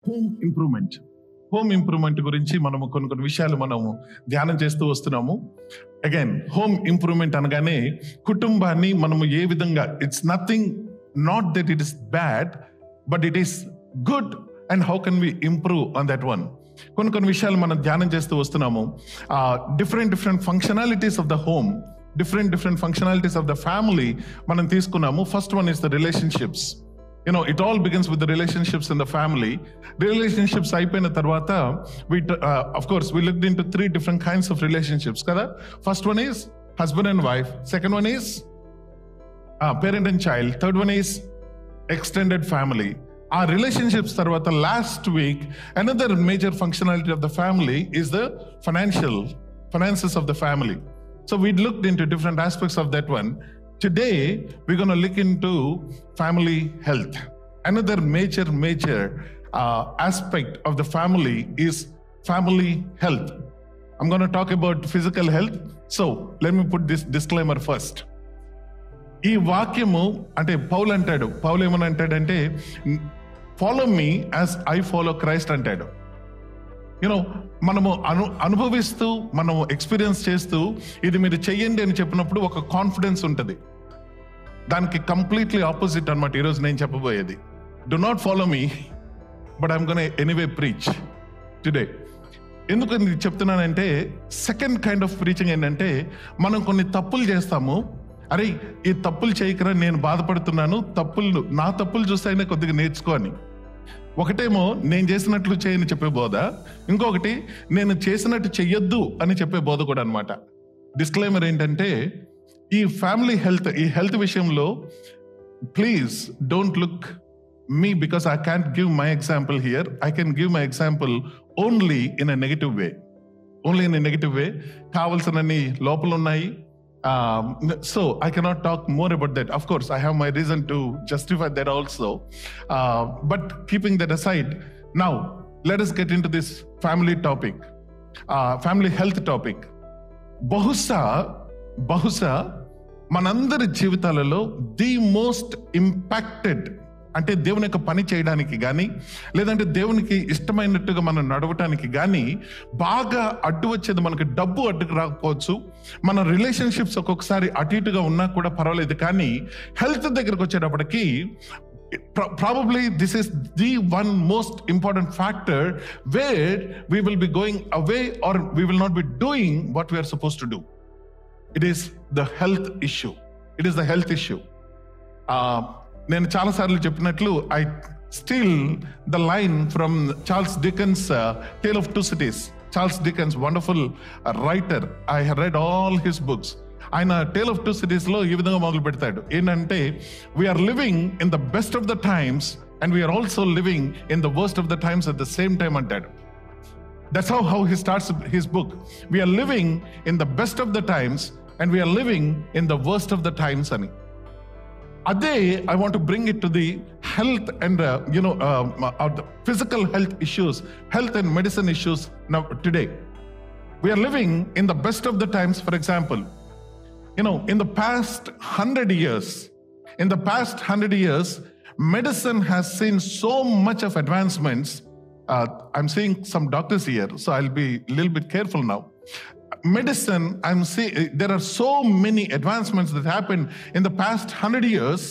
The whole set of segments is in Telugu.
హోమ్ ఇంప్రూవ్మెంట్ హోమ్ ఇంప్రూవ్మెంట్ గురించి మనము కొన్ని కొన్ని విషయాలు మనము ధ్యానం చేస్తూ వస్తున్నాము అగైన్ హోమ్ ఇంప్రూవ్మెంట్ అనగానే కుటుంబాన్ని మనము ఏ విధంగా it's nothing not that it is bad but it is good and how can we improve on that one కొన్ని కొన్ని విషయాలు మనం ధ్యానం చేస్తూ వస్తున్నాము different different functionalities of the home different different functionalities of the family మనం తీసుకున్నాము first one is the relationships you know it all begins with the relationships in the family relationships అయిపోయిన తర్వాత we uh, of course we looked into three different kinds of relationships కదా first one is husband and wife second one is uh, parent and child third one is extended family ఆ రిలేషన్షిప్స్ తర్వాత last week another major functionality of the family is the financial finances of the family so we looked into different aspects of that one today we gonna look into family health another major major aspect of the family is family health I'm going to talk about physical health. So let me put this disclaimer first. ఈ వాక్యము అంటే పౌలు అంటాడు పౌలు ఏమని అంటాడంటే follow me as I follow Christ అంటాడు యూనో మనము అను అనుభవిస్తూ మనము ఎక్స్పీరియన్స్ చేస్తూ ఇది మీరు చెయ్యండి అని చెప్పినప్పుడు ఒక కాన్ఫిడెన్స్ ఉంటుంది దానికి కంప్లీట్లీ ఆపోజిట్ అనమాట ఈరోజు నేను చెప్పబోయేది do not follow me but I'm gonna anyway preach today ఎందుకు ఇది చెప్తున్నానంటే సెకండ్ కైండ్ ఆఫ్ ప్రీచింగ్ ఏంటంటే మనం కొన్ని తప్పులు చేస్తాము అరే ఈ తప్పులు చేయకరా నేను బాధపడుతున్నాను తప్పులు నా తప్పులు చూస్తే అయినా కొద్దిగా నేర్చుకో అని ఒకటేమో నేను చేసినట్లు చేయని చెప్పే బోధ ఇంకొకటి నేను చేసినట్టు చెయ్యొద్దు అని చెప్పే బోధ కూడా అనమాట డిస్క్లైమర్ ఏంటంటే ఈ ఫ్యామిలీ హెల్త్ ఈ హెల్త్ విషయంలో please don't look me because I can't give my example here I can give my example only in a negative way only in a negative way కావలసినన్ని లోపల ఉన్నాయి so I cannot talk more about that of course I have my reason to justify that also but keeping that aside now let us get into this family topic family health topic బహుశా బహుశా మనందరి జీవితాలలో ది మోస్ట్ ఇంపాక్టెడ్ అంటే దేవుని యొక్క పని చేయడానికి కానీ లేదంటే దేవునికి ఇష్టమైనట్టుగా మనం నడవటానికి కానీ బాగా అడ్డు వచ్చేది మనకి డబ్బు అడ్డుకు రాకపోవచ్చు మన రిలేషన్షిప్స్ ఒక్కొక్కసారి అటు ఇటుగా ఉన్నా కూడా పర్వాలేదు కానీ హెల్త్ దగ్గరకు వచ్చేటప్పటికి probably this is the one most important factor where we will be going away or we will not be doing what we are supposed to do it is the health issue it is the health issue uh, నేను చాలాసార్లు చెప్పినట్లు I still the line from Charles Dickens tale of two cities Charles Dickens wonderful writer I read all his books ఆయన టేల్ ఆఫ్ టూ సిటీస్ లో ఈ విధంగా మొదలు పెడతాడు ఏంటంటే we are living in the best of the times and we are also living in the worst of the times at the same time అంటాడు that's how how he starts his book we are living in the best of the times and we are living in the worst of the times అని అదే I want bring it to the health and you know physical health issues health and medicine issues today we are living in the best of the times for example you know, in the past hundred years, in the past hundred years, medicine has seen so much of advancements. Uh, I'm seeing some doctors here, so I'll be a little bit careful now. Medicine, I'm seeing there are so many advancements that happened in the past hundred years.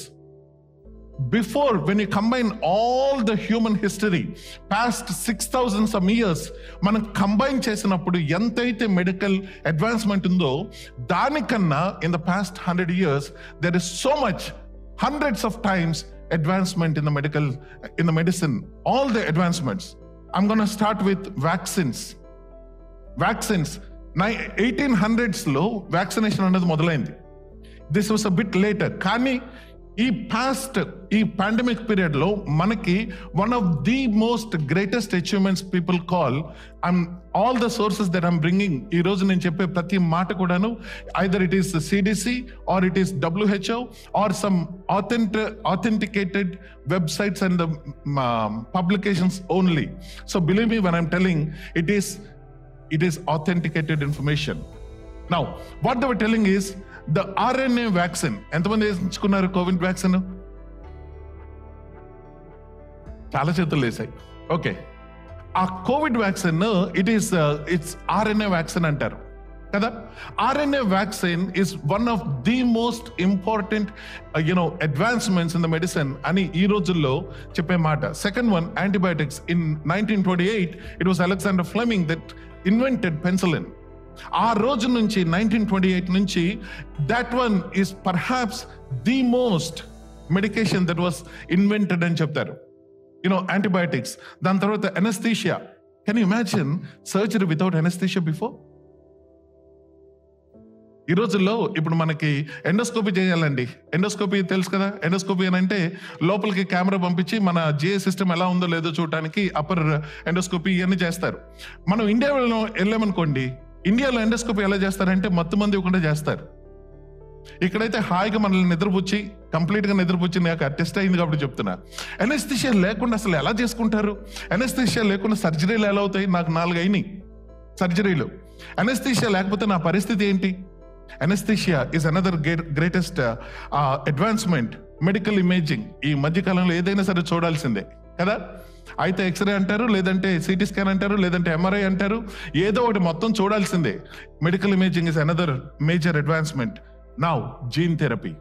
Before, when you combine all the human history, past 6,000 some years, మనం కంబైన్ చేసినప్పుడు ఎంతైతే మెడికల్ అడ్వాన్స్మెంట్ ఉందో దానికన్నా in the past hundred years there is so much hundreds of times advancement in the medical in the medicine all the advancements I'm gonna start with vaccines vaccines nine eighteen hundreds లో వ్యాక్సినేషన్ అనేది మొదలైంది this was a bit later కానీ ఈ పాస్ట్ ఈ పాండమిక్ పీరియడ్ లో మనకి one of the most greatest achievements people call I'm all the sources that I'm bringing ఈ రోజు నేను చెప్పే ప్రతి మాట కూడాను either it is CDC or it is WHO or some authentic authenticated websites and publications only so believe me one I'm telling it is it is authenticated information. Now, what they were telling is the RNA vaccine. ఎంతమంది వేయించుకున్నారు కోవిడ్ వ్యాక్సిన్ చాలా చేతులు వేసాయి ఓకే ఆ covid vaccine it is it's RNA vaccine అంటారు కదా RNA vaccine is one of the most important you know advancements in the medicine అని ఈ రోజుల్లో చెప్పే మాట second one antibiotics in nineteen twenty eight it was Alexander Fleming that invented penicillin ఆ రోజు నుంచి నైన్టీన్ ట్వంటీ ఎయిట్ నుంచి that one is perhaps the most medication that was invented అని చెప్తారు యునో యాంటీబయాటిక్స్ దాని తర్వాత anaesthesia can imagine surgery without anaesthesia before ఈ రోజుల్లో ఇప్పుడు మనకి ఎండోస్కోపీ చేయాలండి ఎండోస్కోపీ తెలుసు కదా ఎండోస్కోపీ అని అంటే లోపలికి కెమెరా పంపించి మన జిఏ సిస్టమ్ ఎలా ఉందో లేదో చూడటానికి అప్పర్ ఎండోస్కోపీ ఇవన్నీ చేస్తారు మనం ఇండియాలో వెళ్ళామనుకోండి ఇండియాలో ఎండోస్కోపీ ఎలా చేస్తారంటే మొత్తం మంది ఇవ్వకుండా చేస్తారు ఇక్కడైతే హాయిగా మనల్ని నిద్రపుచ్చి కంప్లీట్ గా నిద్రపుచ్చి నాకు టెస్ట్ అయింది కాబట్టి చెప్తున్నా ఎనస్థిషియా లేకుండా అసలు ఎలా చేసుకుంటారు ఎనస్థిషియా లేకుండా సర్జరీలు ఎలా అవుతాయి నాకు నాలుగు అయినాయి సర్జరీలు ఎనస్థిషియా లేకపోతే నా పరిస్థితి ఏంటి anaesthesia is another greatest advancement medical imaging ఈ మధ్య కాలంలో ఏదైనా సరే చూడాల్సిందే కదా అయితే ఎక్స్రే అంటారు లేదంటే సిటీ స్కాన్ అంటారు లేదంటే ఎంఆర్ఐ అంటారు ఏదో ఒకటి మొత్తం చూడాల్సిందే medical imaging is another major advancement now gene therapy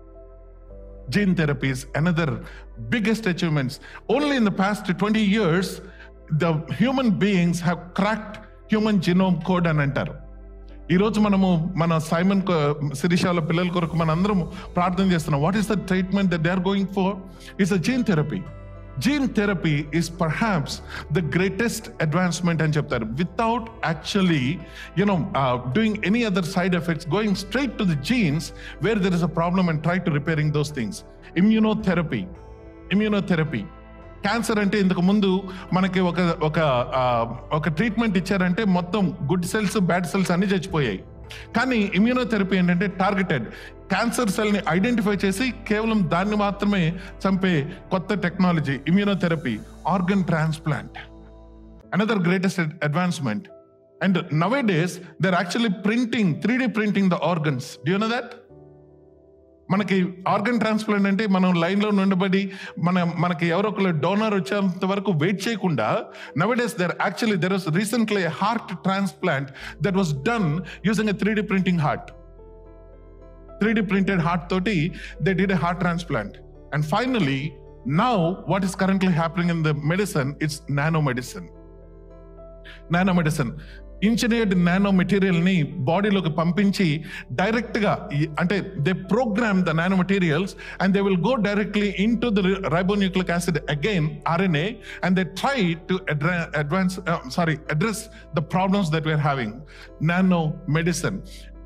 gene therapy is another biggest achievements only in the past 20 years the human beings have cracked human genome code అని అంటారు ఈ రోజు మనము మన సైమన్ శిరీషాల పిల్లల కొరకు మన అందరం ప్రార్థన చేస్తున్నాం what is the treatment that they are going for is a gene therapy gene therapy is perhaps the greatest advancement అని చెప్తారు without actually you know doing any other side effects going straight to the genes where there is a problem and try to repairing those things immunotherapy immunotherapy cancer అంటే ఇంతకు ముందు మనకి ఒక ఒక ఆ, ఒక ట్రీట్మెంట్ ఇచ్చారంటే మొత్తం గుడ్ సెల్స్ బ్యాడ్ సెల్స్ అన్ని చచ్చిపోయాయి కానీ ఇమ్యూనోథెరపీ ఏంటంటే టార్గెటెడ్ క్యాన్సర్ సెల్ ని ఐడెంటిఫై చేసి కేవలం దాన్ని మాత్రమే చంపే కొత్త technology immunotherapy organ transplant another greatest ad- advancement. And nowadays, they're actually printing, 3D printing the organs. Do you know that? మనకి ఆర్గన్ ట్రాన్స్ప్లాంట్ అంటే మనం లైన్ లో నుండబడి మన మనకి ఎవరో ఒకరు డోనర్ వచ్చేంత వరకు వెయిట్ చేయకుండా nowadays there actually there was recently heart transplant that was done using a three D printing heart three D printed heart తోటి they did a heart transplant and finally now what is currently happening in the medicine it's nano medicine nano medicine engineered nano material ని బాడీలోకి పంపించి డైరెక్ట్ గా ఈ- అంటే they program the nano materials and they will go directly into the ribonucleic acid again RNA and they try to advance sorry address the problems that we're having nano medicine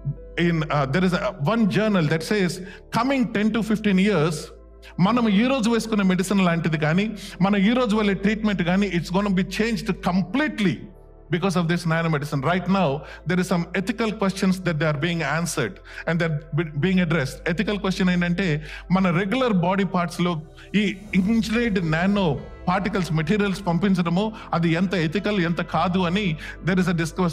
in uh, there is a, one journal that says coming 10 to 15 years మనం ఈ రోజు వేసుకునే మెడిసిన్ లాంటిది కానీ మన ఈ రోజు వెళ్ళే ట్రీట్మెంట్ కానీ it's gonna be changed completely because of this nano medicine right now there is some ethical questions that they are being answered and they're being addressed ethical question ఏంటంటే మన రెగ్యులర్ బాడీ పార్ట్స్ లో ఈ ఇంజనీర్డ్ నానో పార్టికల్స్ మెటీరియల్స్ పంపించడము అది ఎంత ఎథికల్ ఎంత కాదు అని there is a discuss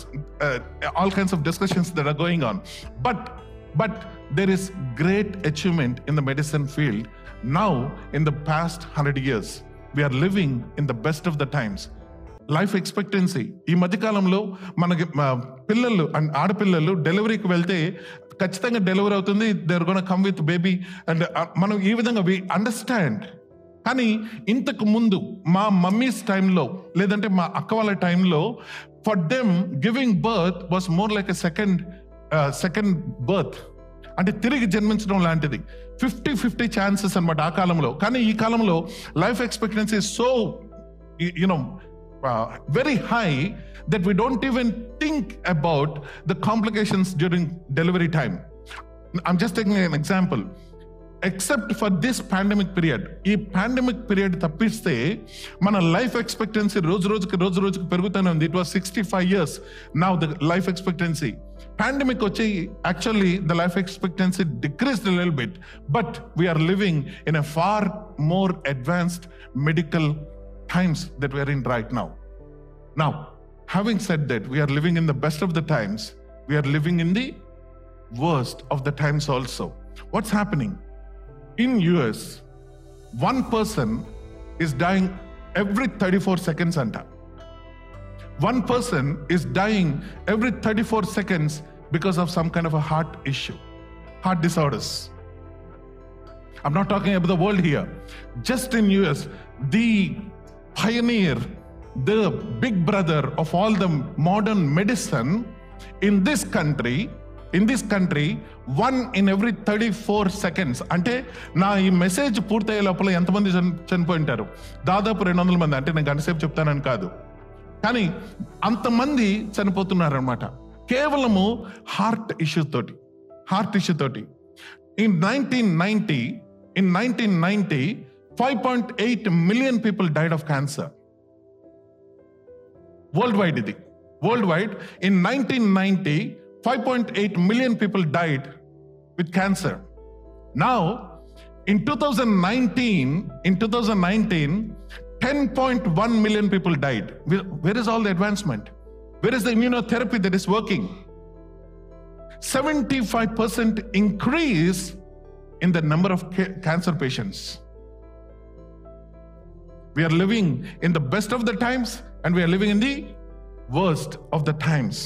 all kinds of discussions that are going on but but there is great achievement in the medicine field now in the past hundred years we're living in the best of the times life expectancy ఈ మధ్యకాలంలో మనకి ఆ, పిల్లలు అండ్ ఆడపిల్లలు డెలివరీకి వెళ్తే ఖచ్చితంగా డెలివరీ అవుతుంది they're gonna come with baby and మనం ఈ విధంగా వి అండర్స్టాండ్ కానీ ఇంతకు ముందు మా మమ్మీస్ టైంలో లేదంటే మా అక్క వాళ్ళ టైంలో for them giving birth was more like a second second birth అంటే తిరిగి జన్మించడం లాంటిది ఫిఫ్టీ ఫిఫ్టీ ఛాన్సెస్ అన్నమాట ఆ కాలంలో కానీ ఈ కాలంలో life expectancy so you know very high that we don't even think about the complications during delivery time I'm just taking an example except for this pandemic period ఈ పాండమిక్ పీరియడ్ తప్పిస్తే మన లైఫ్ ఎక్స్పెక్టెన్సీ రోజు రోజుకి రోజు రోజుకి పెరుగుతూనే ఉంది it was sixty five years now the life expectancy pandemic వచ్చి actually the life expectancy decrease లిల్ bit but we're living in a far more advanced medical times that we are in right now. Now, having said that, we are living in the best of the times, we are living in the worst of the times also. What's happening? In US, one person is dying every thirty four seconds అంట one person is dying every thirty four seconds because of some kind of a heart issue heart disorders I'm not talking about the world here. Just in US, the pioneer, the big brother of all the modern medicine in this country, in this country, one in every 34 seconds. అంటే నా ఈ మెసేజ్ పూర్తయ్యే లోపల ఎంతమంది చని చనిపోయి ఉంటారు దాదాపు రెండు వందల మంది అంటే నేను గంటసేపు చెప్తానని కాదు కానీ అంతమంది చనిపోతున్నారనమాట కేవలము హార్ట్ ఇష్యూ తోటి హార్ట్ ఇష్యూ తోటి in nineteen ninety in nineteen ninety five point eight million people died of cancer worldwide ఇది worldwide in nineteen ninety five point eight million people died with cancer now in 2019 in 2019 10.1 million people died where, where is all the advancement where is the immunotherapy that is working 75% increase in the number of ca- cancer patients we are living in the best of the times and we are living in the worst of the times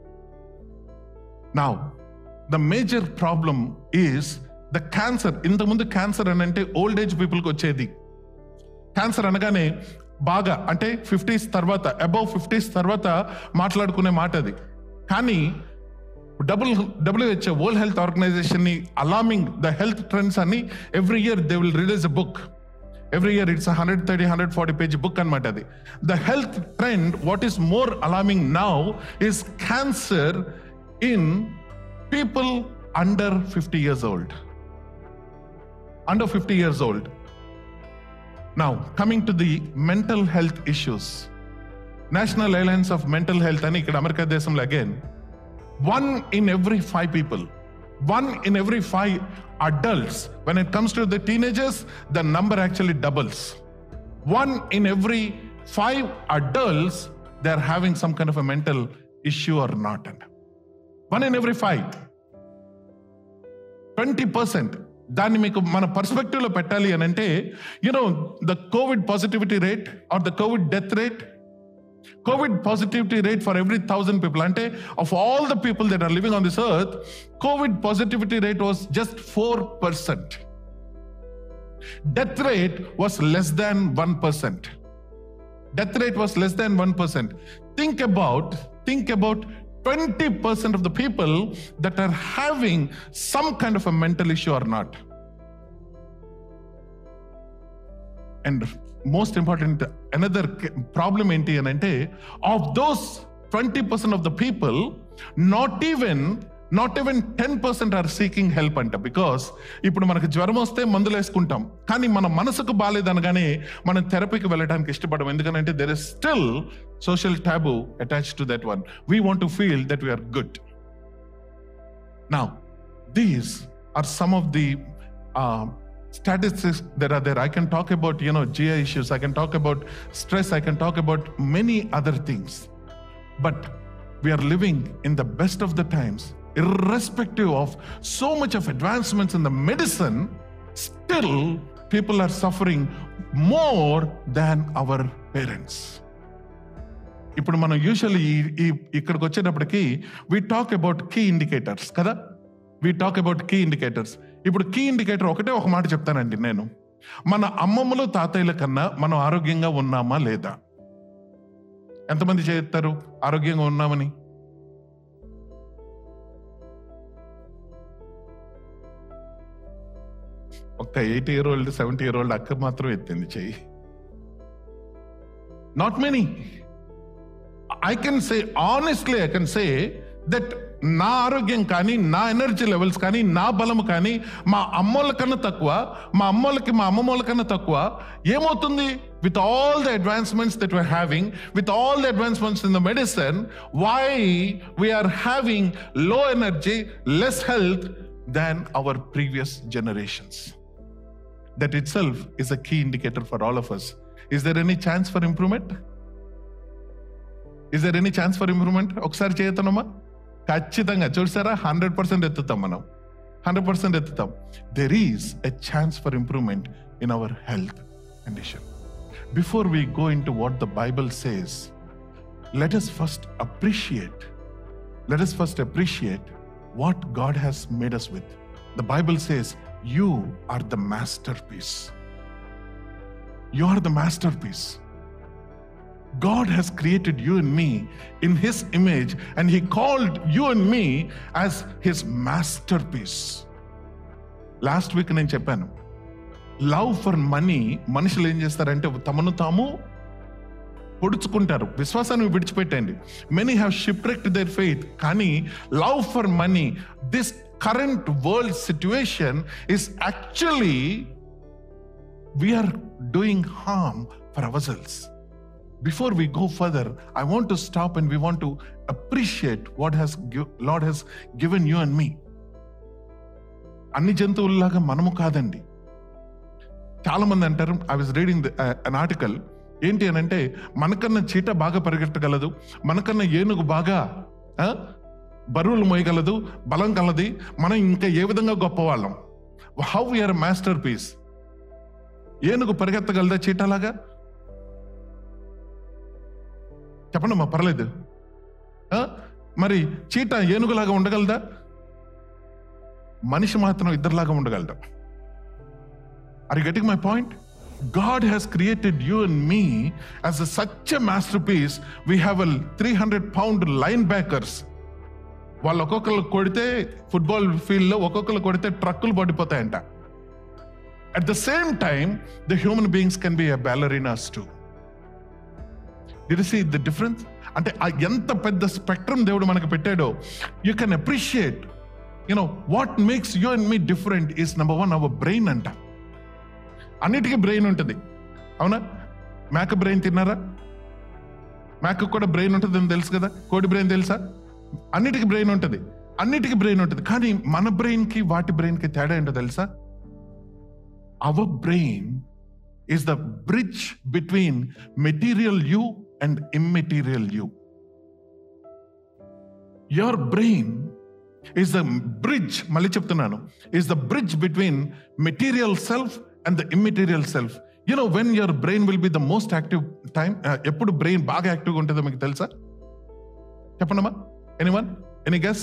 now the major problem is the cancer ఇంతకుముందు క్యాన్సర్ అని అంటే ఓల్డ్ ఏజ్ పీపుల్కి వచ్చేది క్యాన్సర్ అనగానే బాగా అంటే ఫిఫ్టీస్ తర్వాత అబౌవ్ ఫిఫ్టీస్ తర్వాత మాట్లాడుకునే మాట అది కానీ double WHO world health organisation ని అలామింగ్ ద హెల్త్ ట్రెండ్స్ అని every year they will release a book every year it's hundred thirty hundred forty page book అనమాట అది the health trend what is more alarming now is cancer in people under fifty years old under 50 years old. Now, coming to the mental health issues. National Alliance of Mental Health అని ఇక్కడ అమెరికా దేశంలో again one in every five people one in every five adults when it comes to the teenagers the number actually doubles one in every five adults they are having some kind of a mental issue or not and one in every five twenty percent దాన్ని మీకు మన పర్స్పెక్టివ్ లో పెట్టాలి అని అంటే you know the Covid positivity rate or the Covid death rate Covid positivity rate for every thousand people అంటే of all the people that are living on this earth Covid positivity rate was just four percent death rate was less than one percent death rate was less than 1%. Think about, think about 20% of the people that are having some kind of a mental issue or not. And most important, another k- problem ఏంటి అని అంటే of those 20% of the people, not even not even ten percent are seeking help అంట బికాస్ ఇప్పుడు మనకు జ్వరం వస్తే మందులు వేసుకుంటాం కానీ మన మనసుకు బాగాలేదనగానే మనం థెరపీకి వెళ్ళడానికి ఇష్టపడం ఎందుకంటే there is still social taboo attach to that one we want to feel that we're good Now, these are some of the uh, statistics that are there. I can talk about, you know, GI issues. I can talk about stress. I can talk about many other things. But we are living in the best of the times, irrespective of so much of advancements in the medicine. Still, people are suffering more than our parents. ఇప్పుడు మనం యూజువల్లీ ఈ ఇక్కడికి వచ్చేటప్పటికి we talk about key indicators కదా we talk about key indicators ఇప్పుడు కీ ఇండికేటర్ ఒకటే ఒక మాట చెప్తానండి నేను మన అమ్మమ్మలు తాతయ్యల కన్నా మనం ఆరోగ్యంగా ఉన్నామా లేదా ఎంతమంది చేస్తారు ఆరోగ్యంగా ఉన్నామని ఒక్క eighty year old seventy year old అక్క మాత్రం ఎత్తింది చెయ్యి not many I can say honestly I can say that నా ఆరోగ్యం కానీ నా ఎనర్జీ లెవెల్స్ కానీ నా బలం కానీ మా అమ్మోళ్ళ కన్నా తక్కువ మా అమ్మోళ్ళకి మా అమ్మమ్మోళ్ళ కన్నా తక్కువ ఏమవుతుంది with all the advancements that we're having with all the advancements in the medicine why we're having low energy less health than our previous generations that itself is a key indicator for all of us is there any chance for improvement is there any chance for improvement ఒకసారి చేయతనమ్మా ఖచ్చితంగా చూసారా హండ్రెడ్ పర్సెంట్ ఎత్తుతాం మనం హండ్రెడ్ పర్సెంట్ ఎత్తుతాం there is a chance for improvement in our health condition Before we go into what the Bible says, let us first appreciate. Let us first appreciate what God has made us with. The Bible says, You are the masterpiece. You are the masterpiece. God has created you and me in His image, and He called you and me as His masterpiece. Last week నేను చెప్పాను లవ్ ఫర్ మనీ మనుషులు ఏం చేస్తారంటే తమను తాము పొడుచుకుంటారు విశ్వాసాన్ని విడిచిపెట్టండి many have shipwrecked their faith కానీ love for money this current world situation is actually we're doing harm for ourselves before we go further i want to stop and we want to appreciate what has gi- lord has given you and me అన్ని జంతువుల్లాగా మనము కాదండి చాలా మంది అంటారు I was reading an article ఏంటి అని అంటే మనకన్నా చీట బాగా పరిగెట్టగలదు మనకన్నా ఏనుగు బాగా ఆ, బరువులు మోయగలదు బలం కలది మనం ఇంకా ఏ విధంగా గొప్పవాళ్ళం హౌ వీఆర్ మాస్టర్ పీస్ ఏనుగు పరిగెత్తగలదా చీటలాగా చెప్పండి అమ్మా పర్లేదు ఆ? మరి చీట ఏనుగులాగా ఉండగలదా మనిషి మాత్రం ఇద్దరులాగా ఉండగలడు are getting my point God has created you and me as a such a masterpiece we have a three hundred pound linebackers వాళ్ళు ఒక్కొక్కరు కొడితే ఫుట్బాల్ ఫీల్డ్ లో ఒక్కొక్కరు కొడితే ట్రక్కులు పడిపోతాయంట at the same time the human beings can be a ballerinas to see the difference అంటే ఆ ఎంత పెద్ద స్పెక్ట్రమ్ దేవుడు మనకు పెట్టాడో you can appreciate you know what makes you and me different is number one our brain అంట అన్నిటికీ బ్రెయిన్ ఉంటుంది అవునా మేక బ్రెయిన్ తిన్నారా మేక కూడా బ్రెయిన్ ఉంటుందని తెలుసు కదా కోడి బ్రెయిన్ తెలుసా అన్నిటికీ బ్రెయిన్ ఉంటుంది అన్నిటికీ బ్రెయిన్ ఉంటుంది కానీ మన బ్రెయిన్ కి వాటి బ్రెయిన్ కి తేడా ఏంటో తెలుసా our brain is the bridge between material you and immaterial you. Your brain is the bridge, మళ్ళీ చెప్తున్నాను is the bridge between material self and the immaterial self. You know, when your brain will be the most active time, uh, ఎప్పుడు బ్రెయిన్ బాగా యాక్టివ్గా ఉంటుందో మీకు తెలుసా చెప్పండమ్మా anyone any guess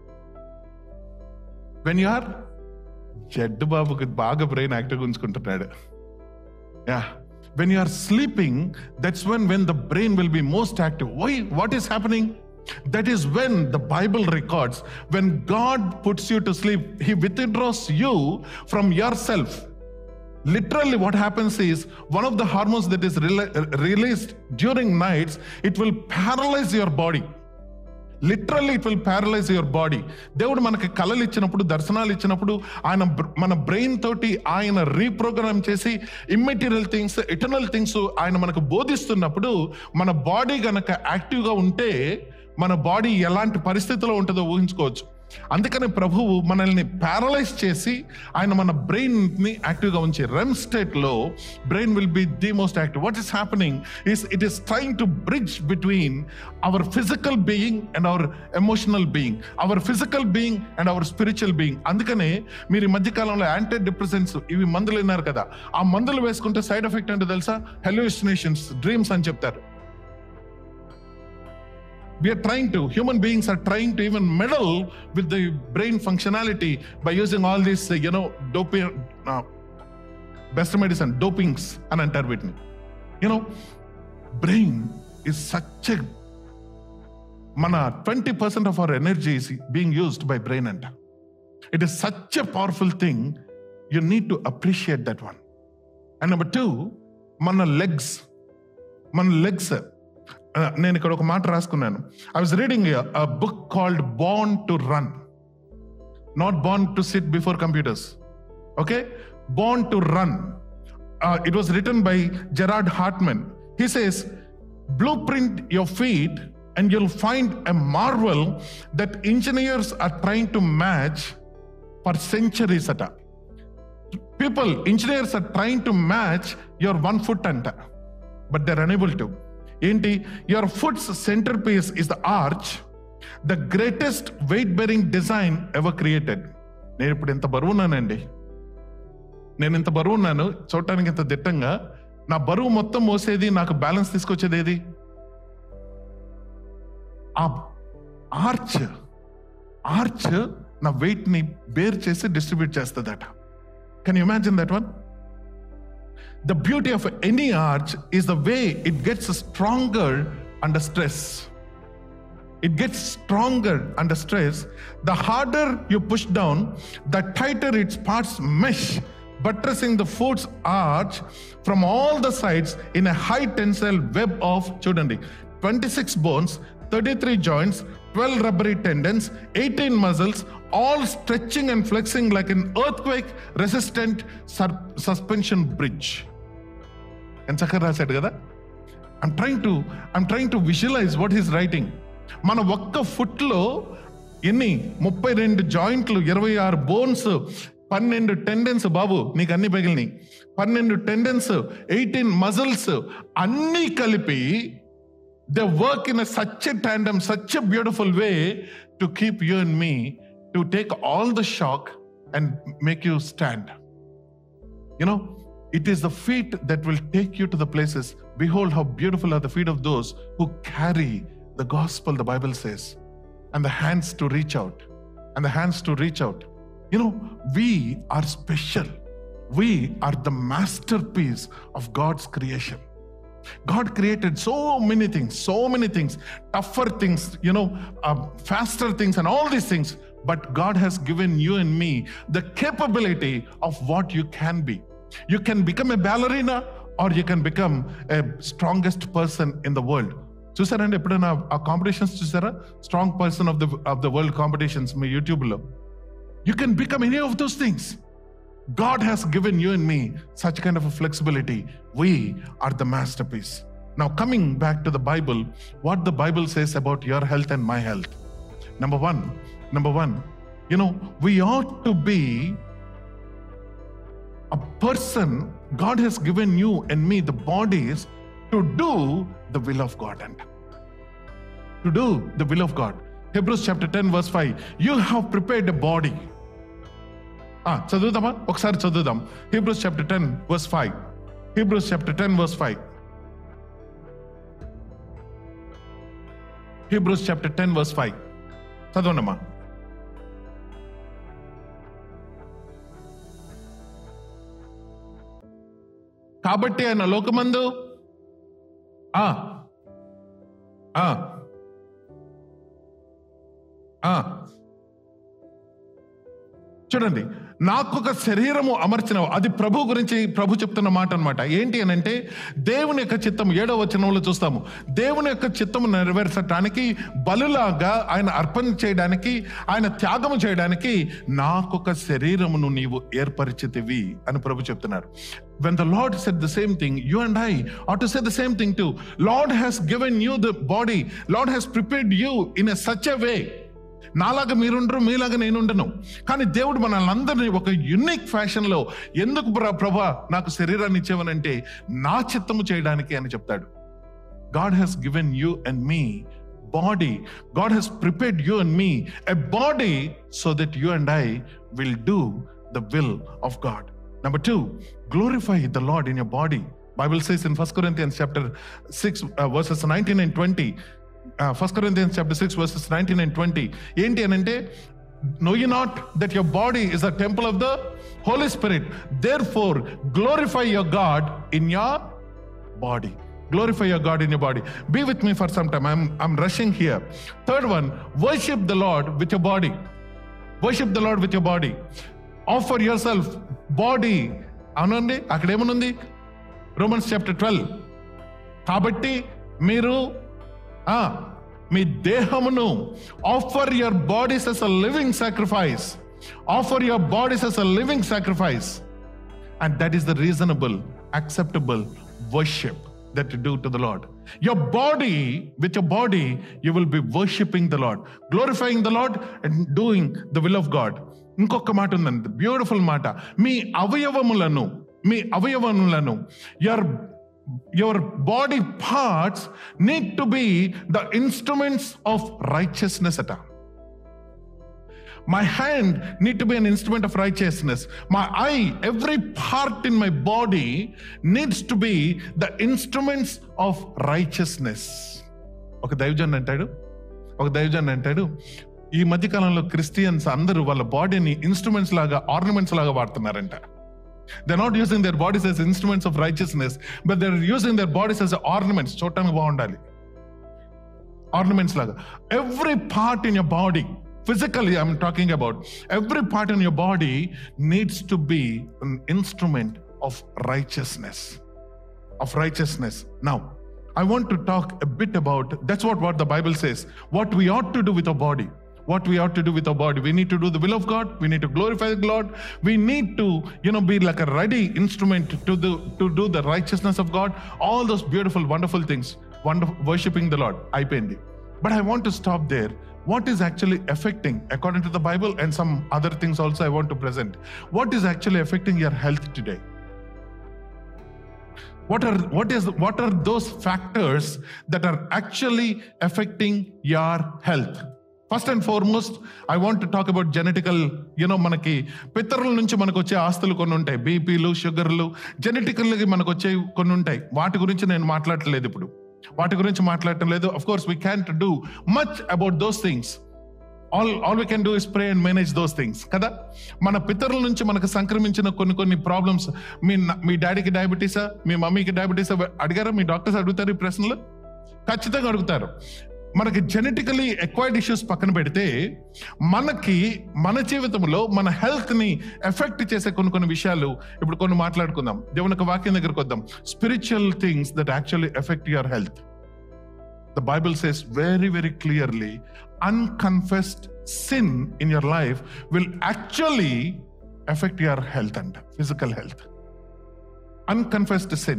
when you are జడ్డు బాబుకి బాగా బ్రెయిన్ యాక్టివ్గా ఉంచుకుంటున్నాడు Yeah. When you are sleeping, that's when when the brain will be most active. Why? What is happening? That is when the Bible records when God puts you to sleep, He withdraws you from yourself. Literally, what happens is one of the hormones that is rela- released during nights, it will paralyze your body. Literally it will paralyse your body దేవుడు మనకి కళలు ఇచ్చినప్పుడు దర్శనాలు ఇచ్చినప్పుడు ఆయన బ్ర- మన బ్రెయిన్ తోటి ఆయన రీప్రోగ్రామ్ చేసి ఇమ్మెటీరియల్ థింగ్స్ ఇటర్నల్ థింగ్స్ ఆయన మనకు బోధిస్తున్నప్పుడు మన బాడీ గనక యాక్టివ్గా ఉంటే మన బాడీ ఎలాంటి పరిస్థితిలో ఉంటుందో ఊహించుకోవచ్చు అందుకని ప్రభువు మనల్ని ప్యారలైజ్ చేసి ఆయన మన బ్రెయిన్ ని యాక్టివ్గా ఉంచి రెమ్ స్టేట్ లో brain will be the most active what is happening is it is trying to bridge between our physical being and our emotional being our physical being and our spiritual being అందుకనే మీరు ఈ మధ్య కాలంలో యాంటీ డిప్రెసెంట్స్ ఇవి మందులు విన్నారు కదా ఆ మందులు వేసుకుంటే సైడ్ ఎఫెక్ట్ ఏంటో తెలుసా హెల్యూసినేషన్స్ డ్రీమ్స్ అని చెప్తారు we are trying to human beings are trying to even meddle with the brain functionality by using all these uh, you know doping uh, best medicine dopings అని అంటారు వీటిని you know brain is such a మన twenty percent of our energy is being used by brain అంట it is such a powerful thing you need to appreciate that one and number two మన లెగ్స్ మన లెగ్స్ నేను ఇక్కడ ఒక మాట రాసుకున్నాను I was reading book called born to run not born to sit before computers okay born to run it was written by Jared Hartman he says blueprint your feet and you'll find a marvel that engineers are trying to match for centuries అట people engineers are trying to match your one foot అంట బట్ దర్ అనేబుల్ టు ఏంటి your foot's centrepiece is the arch the greatest weight bearing design ever created నేను ఇప్పుడు ఇంత బరువున్నానండి నేను ఇంత బరువున్నాను చూడటానికి ఇంత దిట్టంగా నా బరువు మొత్తం మోసేది నాకు బ్యాలెన్స్ తీసుకొచ్చేది ఏది ఆ ఆర్చ్ ఆర్చ్ నా వెయిట్ ని బేర్ చేసి డిస్ట్రిబ్యూట్ చేస్తుందట can you imagine that one the beauty of any arch is the way it gets stronger under stress it gets stronger under stress. The harder you push down, the tighter its parts mesh, buttressing the foot's arch from all the sides in a high tensile web of chudandi. 26 bones, 33 joints, 12 rubbery tendons, 18 muscles, all stretching and flexing like an earthquake resistant sur- suspension bridge. ఎంత చక్కగా రాశాడు కదా I'm trying to I'm trying to visualise what is writing మన ఒక్క ఫుట్ లో ఎన్ని ముప్పై రెండు జాయింట్లు ఇరవై ఆరు బోన్స్ పన్నెండు టెండెన్స్ బాబు నీకు అన్ని పగిలినాయి పన్నెండు టెండెన్స్ ఎయిటీన్ మజిల్స్ అన్నీ కలిపి the work in such a tandem such a beautiful way to keep you and me to take all the shock and make you stand You know, it is the feet that will take you to the places. Behold, how beautiful are the feet of those who carry the gospel, the Bible says, and the hands to reach out. And the hands to reach out. You know, we are special. We are the masterpiece of God's creation. God created so many things, so many things, tougher things, you know, uh, faster things, and all these things. But God has given you and me the capability of what you can be. You can become a ballerina or you can become a strongest person in the world. చూసారండి ఎప్పుడైనా ఆ కాంపిటీషన్స్ చూసారా strong person of the of the world competitions మీ యూట్యూబ్లో you can become any of those things God has given you and me such kind of a flexibility. We are the masterpiece. Now, coming back to the Bible, what the Bible says about your health and my health. Number one, number one, you know, we ought to be a person, God has given you and me the bodies to do the will of God and to do the will of God. Hebrews chapter 10, verse 5. You have prepared a body. ఆ, చదువుదామా ఒకసారి చదువుదాం Hebrews chapter ten verse five Hebrews chapter ten verse five Hebrews chapter ten verse five చదవండమ్మా కాబట్టి ఆయన లోకమందు ఆ ఆ ఆ చూడండి నాకు ఒక శరీరము అమర్చిన అది ప్రభు గురించి ప్రభు చెప్తున్న మాట అన్నమాట ఏంటి అని అంటే దేవుని యొక్క చిత్తం ఏడవ వచనంలో చూస్తాము దేవుని యొక్క చిత్తము నెరవేర్చడానికి బలులాగా ఆయన అర్పణ చేయడానికి ఆయన త్యాగము చేయడానికి నాకొక శరీరమును నీవు ఏర్పరిచితివి అని ప్రభు చెప్తున్నారు when the lord said the same thing you and i ought to say the same thing too lord has given you the body lord has prepared you in a such a way నాలాగా మీరుండరు మీలాగా నేనుండను కానీ దేవుడు మనల్ని అందరినీ ఒక యునిక్ ఫ్యాషన్ లో ఎందుకు ప్ర- ప్రభా నాకు శరీరాన్ని ఇచ్చేవనంటే నా చిత్తము చేయడానికి అని చెప్తాడు God has given you and me body God has prepared you and me a body so that you and I will do the will of God number two glorify the Lord in your body Bible says in First Corinthians chapter six verses nineteen and twenty First Corinthians chapter six verses nineteen and twenty ఏంటి అని అంటే know ye not that your body is a temple of the Holy Spirit? Therefore, glorify your God in your body. Glorify your God in your body. Be with me for some time. I'm, I'm rushing here. Third one, worship the Lord with your body. Worship the Lord with your body. Offer yourself body. అవునండి అక్కడ ఏమనుంది రోమన్స్ చాప్టర్ ట్వెల్వ్ కాబట్టి మీరు ఆ, మీ దేహమును offer your bodies as a living sacrifice offer your bodies as a living sacrifice and that is the reasonable, acceptable worship that you do to the Lord. Your body, with your body, you will be worshiping the Lord, glorifying the Lord, and doing the will of God. ఇంకొక మాట ఉందండి బ్యూటిఫుల్ మాట మీ అవయవములను మీ అవయవములను your your body parts need to be the instruments of righteousness అట My hand need to be an instrument of righteousness. My eye, every part in my body needs to be the instruments of righteousness. ఒక దైవజన్ అంటాడు ఒక దైవజన్ అంటాడు ఈ మధ్యకాలంలో క్రిస్టియన్స్ అందరూ వాళ్ళ బాడీని ఇన్స్ట్రుమెంట్స్ లాగా ఆర్నమెంట్స్ లాగా వాడుతున్నారంట they not using their bodies as instruments of righteousness but they're using their bodies as ornaments చూడటానికి బాగుండాలి ఆర్నమెంట్స్ లాగా every part in your body physically I'm talking about every part in your body needs to be an instrument of righteousness of righteousness. Now, I want to talk a bit about that's what, what the Bible says. What we ought to do with our body. What we ought to do with our body. We need to do the will of God. We need to glorify the Lord. We need to, you know, be like a ready instrument to do to do the righteousness of God. All those beautiful, wonderful things. Wonderful worshiping the Lord. అయిపోయింది. But I want to stop there. What is actually affecting, according to the Bible and some other things also I want to present. What is actually affecting your health today? what are what is what are those factors that are actually affecting your health first and foremost I want to talk about genetical you know మనకి పితరుల నుంచి మనకు వచ్చే ఆస్తులు కొన్ని ఉంటాయి బీపీలు షుగర్లు జెనెటికల్గా మనకు వచ్చే కొన్ని ఉంటాయి వాటి గురించి నేను మాట్లాడట్లేదు ఇప్పుడు వాటి గురించి మాట్లాడటం లేదు of course we can do much about those things all all we can do is pray and manage those things కదా మన పితరుల నుంచి మనకు సంక్రమించిన కొన్ని కొన్ని ప్రాబ్లమ్స్ మీ మీ డాడీకి డయాబెటీసా మీ మమ్మీకి డయాబెటీసా అడిగారా మీ డాక్టర్స్ అడుగుతారు ఈ ప్రశ్నలు ఖచ్చితంగా అడుగుతారు మనకి జెనెటికలీ ఎక్వైర్డ్ ఇష్యూస్ పక్కన పెడితే మనకి మన జీవితంలో మన హెల్త్ ని ఎఫెక్ట్ చేసే కొన్ని కొన్ని విషయాలు ఇప్పుడు కొన్ని మాట్లాడుకుందాం దేవుని ఒక వాక్యం దగ్గరకు వద్దాం spiritual things that actually affect your health the Bible says very, very clearly unconfessed sin in your life will actually affect your health and physical health. Unconfessed sin.